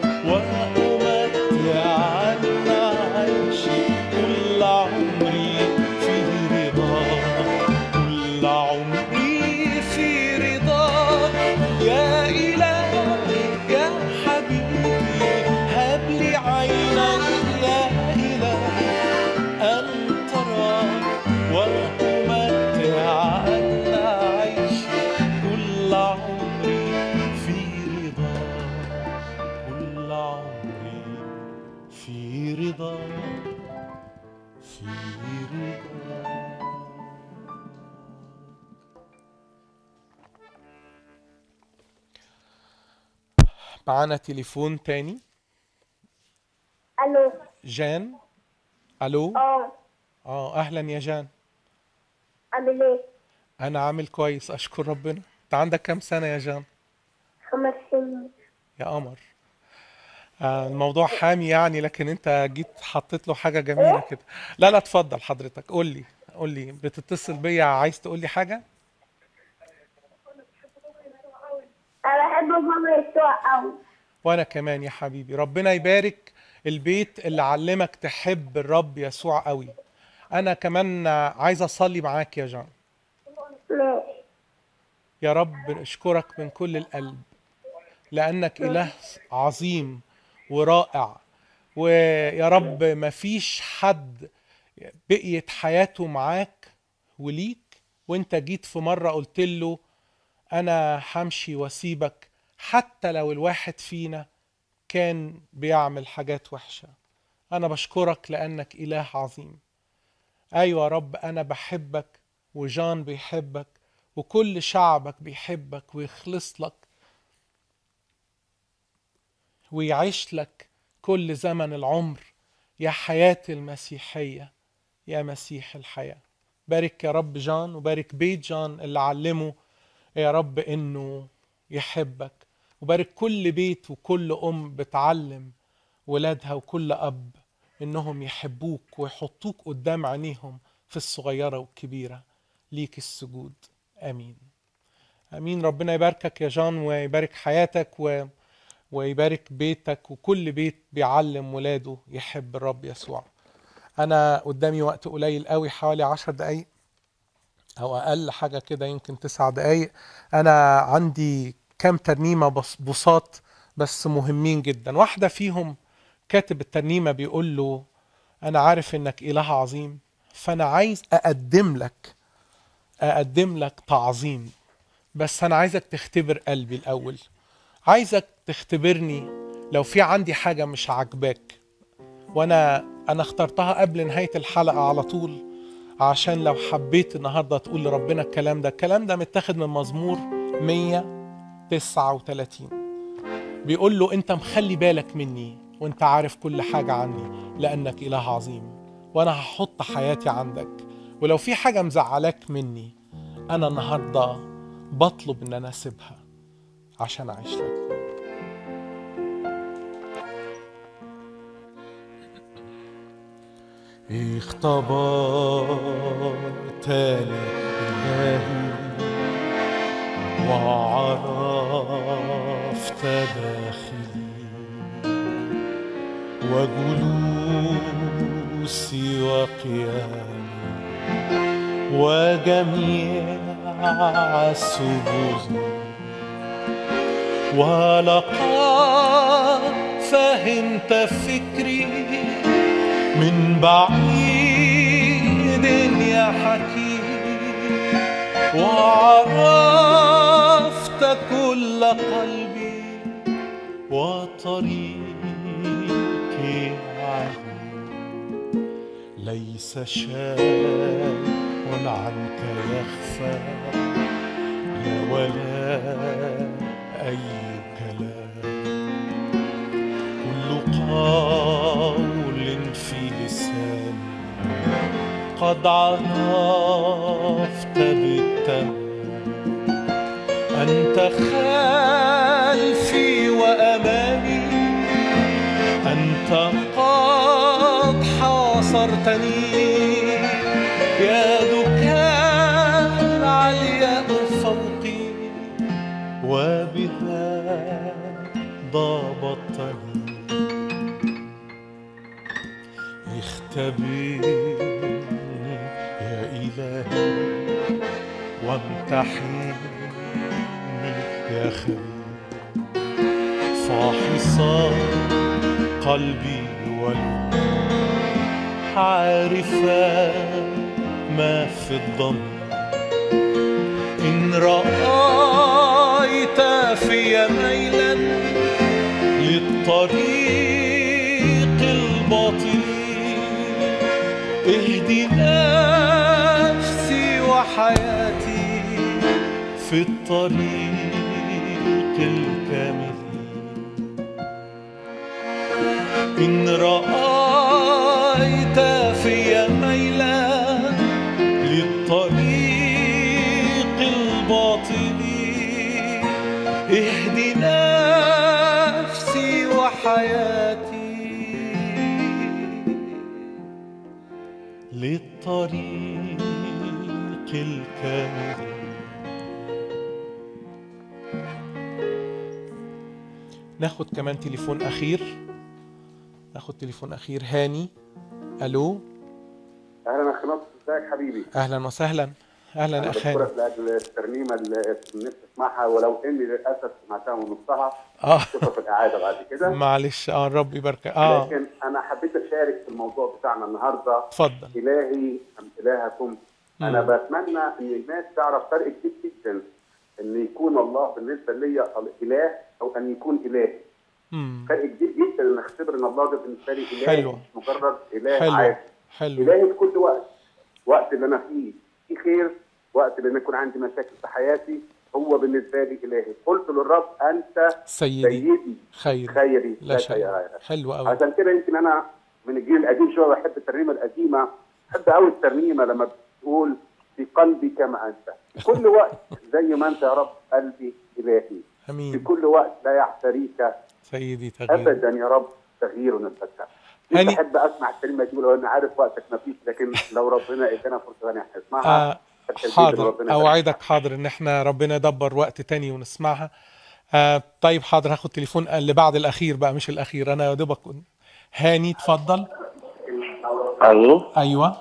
وأمتع عنا عيشي كل عمري في رضا كل عمري في رضا يا إلهي يا حبيبي هب لي عيني يا إلهي أن ترى وأمتع عنا عيشي كل عمري في رضا كل عمري في رضا في رضا معانا تليفون تاني الو جان الو اه اه اهلا يا جان عامل ايه انا عامل كويس اشكر ربنا انت عندك كام سنة يا جان خمس سنين يا قمر آه الموضوع حامي يعني لكن انت جيت حطيت له حاجة جميلة كده لا لا اتفضل حضرتك قول لي قول لي بتتصل بيا عايز تقول لي حاجة انا بحب بابا يسوع قوي وانا كمان يا حبيبي ربنا يبارك البيت اللي علمك تحب الرب يسوع قوي انا كمان عايز اصلي معاك يا جان ماشي يا رب اشكرك من كل القلب لانك اله عظيم ورائع ويا رب مفيش حد بقيت حياته معاك وليك وانت جيت في مره قلت له انا همشي واسيبك حتى لو الواحد فينا كان بيعمل حاجات وحشه انا بشكرك لانك اله عظيم ايوه يا رب انا بحبك وجان بيحبك وكل شعبك بيحبك ويخلص لك ويعيش لك كل زمن العمر يا حياة المسيحية يا مسيح الحياة بارك يا رب جان وبارك بيت جان اللي علمه يا رب انه يحبك وبارك كل بيت وكل ام بتعلم ولادها وكل اب انهم يحبوك ويحطوك قدام عينيهم في الصغيرة والكبيرة ليك السجود امين امين ربنا يباركك يا جان ويبارك حياتك و... ويبارك بيتك وكل بيت بيعلم ولاده يحب الرب يسوع انا قدامي وقت قليل قوي حوالي عشر دقايق او اقل حاجه كده يمكن تسع دقايق انا عندي كام ترنيمه بس بساط بس مهمين جدا واحده فيهم كاتب الترنيمة بيقول له أنا عارف إنك إله عظيم فأنا عايز أقدم لك أقدم لك تعظيم بس أنا عايزك تختبر قلبي الأول عايزك تختبرني لو في عندي حاجة مش عاجباك وأنا أنا اخترتها قبل نهاية الحلقة على طول عشان لو حبيت النهاردة تقول لربنا الكلام ده الكلام ده متاخد من مزمور 139 بيقول له أنت مخلي بالك مني وأنت عارف كل حاجة عني لأنك إله عظيم وأنا هحط حياتي عندك ولو في حاجة مزعلاك مني أنا النهاردة بطلب إن أنا أسيبها عشان أعيش لك اختبرتني إلهي وعرفت داخلي وجلوسي وقيامي وجميع السجود ولقد فهمت فكري من بعيد يا حكيم وعرفت كل قلبي وطريقي عليم ليس شيء عنك يخفى لا ولا أي كلام كل قول في لساني قد عرفت بالتمام أنت خلفي وأمامي أنت قد حاصرتني يدك العليا فوقي وبها ضبطتني اختبرني يا إلهي وامتحني يا خبير فاحصا قلبي والقلب عارفا ما في الضمير إن رأيت في ميلا للطريق الباطل اهدي نفسي وحياتي في الطريق الكامل إن رأيت في ميلا للطريق الباطل اهدي نفسي وحياتي للطريق الكامل ناخد كمان تليفون أخير ناخد تليفون أخير هاني ألو اهلا اخ نصر ازيك حبيبي أهلا وسهلا أهلا انا أخ هاني بشكرك لاجل الترنيمه اللي نفسي اسمعها ولو اني للاسف سمعتها ونصها آه. شوفها في الاعاده بعد كده معلش اه ربي يبارك اه لكن انا حبيت اشارك في الموضوع بتاعنا النهارده اتفضل الهي ام الهكم انا بتمنى ان الناس تعرف فرق كبير جدا ان يكون الله بالنسبه لي اله او ان يكون الهي مم. فرق كبير جدا ان اختبر ان الله ده بالنسبه لي اله حلو. مش مجرد اله حلو عادي حلو الهي في كل وقت وقت اللي انا فيه في خير وقت اللي انا يكون عندي مشاكل في حياتي هو بالنسبه لي الهي قلت للرب انت سيدي سيدي خير خيري لا شيء حلو قوي عشان كده يمكن انا من الجيل القديم شويه بحب الترنيمه القديمه بحب قوي الترنيمه لما بتقول في قلبي كما انت في كل وقت زي ما انت يا رب قلبي الهي في امين كل وقت لا يعتريك سيدي تغيير ابدا يا رب تغيير الفتح هاني- بحب اسمع الكلمه دي ولو انا عارف وقتك ما فيش لكن لو ربنا ادانا فرصه ثانيه هنسمعها آه أكيد حاضر ربنا اوعدك حاضر ان احنا ربنا يدبر وقت تاني ونسمعها آه طيب حاضر هاخد تليفون اللي بعد الاخير بقى مش الاخير انا يا دوبك هاني اتفضل الو ايوه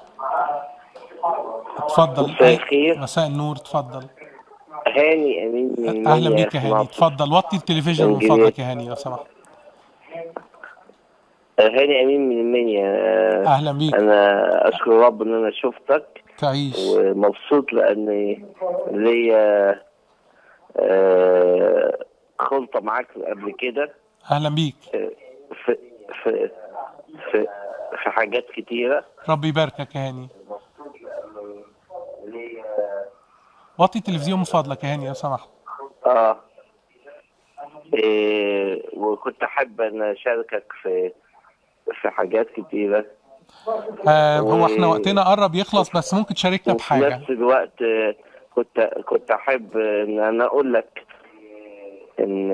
اتفضل مساء الخير. مساء النور اتفضل هاني امين من اهلا منيا بيك يا في هاني مصر. اتفضل وطي التلفزيون من من فضلك جنيف. يا هاني لو سمحت هاني امين من المنيا اهلا بيك انا اشكر رب ان انا شفتك تعيش ومبسوط لان ليا آه، خلطه معاك قبل كده اهلا بيك آه، في في في في حاجات كتيره ربي يباركك يا هاني وطي التلفزيون من فضلك يا هاني لو سمحت اه إيه وكنت احب ان اشاركك في في حاجات كتيره آه هو احنا و- وقتنا قرب يخلص بس ممكن تشاركنا وفي بحاجه نفس الوقت آه، كنت كنت احب ان انا اقول لك ان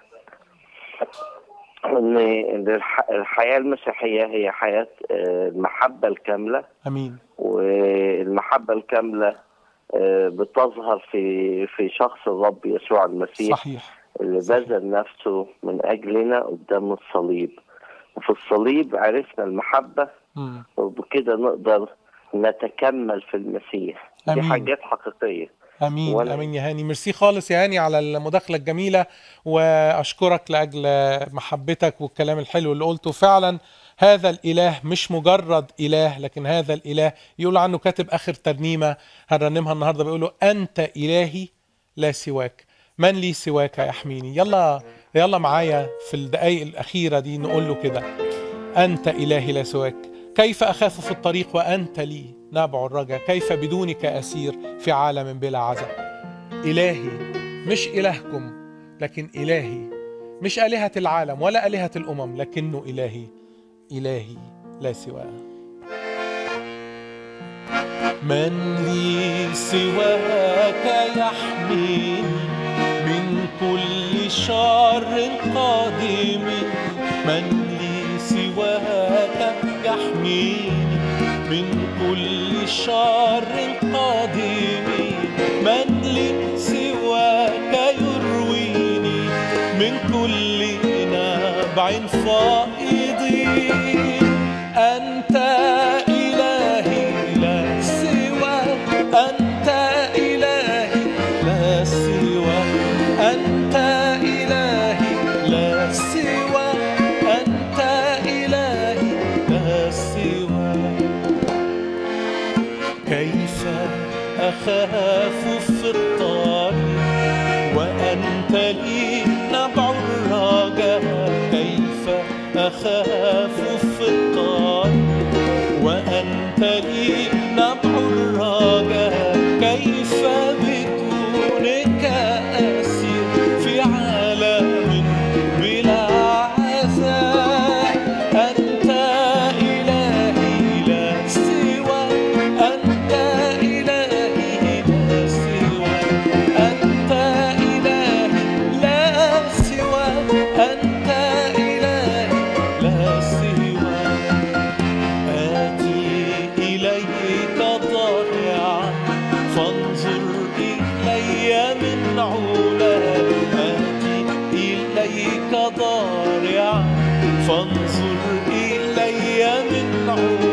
ان إن الح- الحياه المسيحيه هي حياه آه، المحبه الكامله امين والمحبه الكامله آه، بتظهر في في شخص الرب يسوع المسيح صحيح اللي بذل نفسه من اجلنا قدام الصليب وفي الصليب عرفنا المحبه مم. وبكده نقدر نتكمل في المسيح دي أمين. حاجات حقيقيه امين وأنا- امين يا هاني ميرسي خالص يا هاني على المداخله الجميله واشكرك لاجل محبتك والكلام الحلو اللي قلته فعلا هذا الاله مش مجرد اله لكن هذا الاله يقول عنه كاتب اخر ترنيمه هنرنمها النهارده بيقول له انت الهي لا سواك من لي سواك يحميني يلا يلا معايا في الدقائق الاخيره دي نقول له كده أنت إلهي لا سواك كيف أخاف في الطريق وأنت لي نابع الرجا كيف بدونك أسير في عالم بلا عزا إلهي مش إلهكم لكن إلهي مش آلهة العالم ولا آلهة الأمم لكنه إلهي إلهي لا سواه من لي سواك يحميني من كل شر قادم من لي سواك يحميني من كل شر قادم من لي سواك يرويني من كل نبع فائض أنت إلهي لا سواك أنت إلهي لا سواك أنت إلهي لا سواك أنت إلهي لا سواك كيف أخاف في الطريق وأنت لي نبع الرجاء كيف أخاف في الطريق وأنت لي نبع الرجاء كيف بدونك أسير في عالم بلا عذاب أنت إلهي لا سواك أنت إلهي لا سواك أنت إلهي لا سواك أنت إلهي لا سواك آتي إليك ضارعا فانظر إلي من علاك آتي إليك ضارعا فانظر إلي من علاك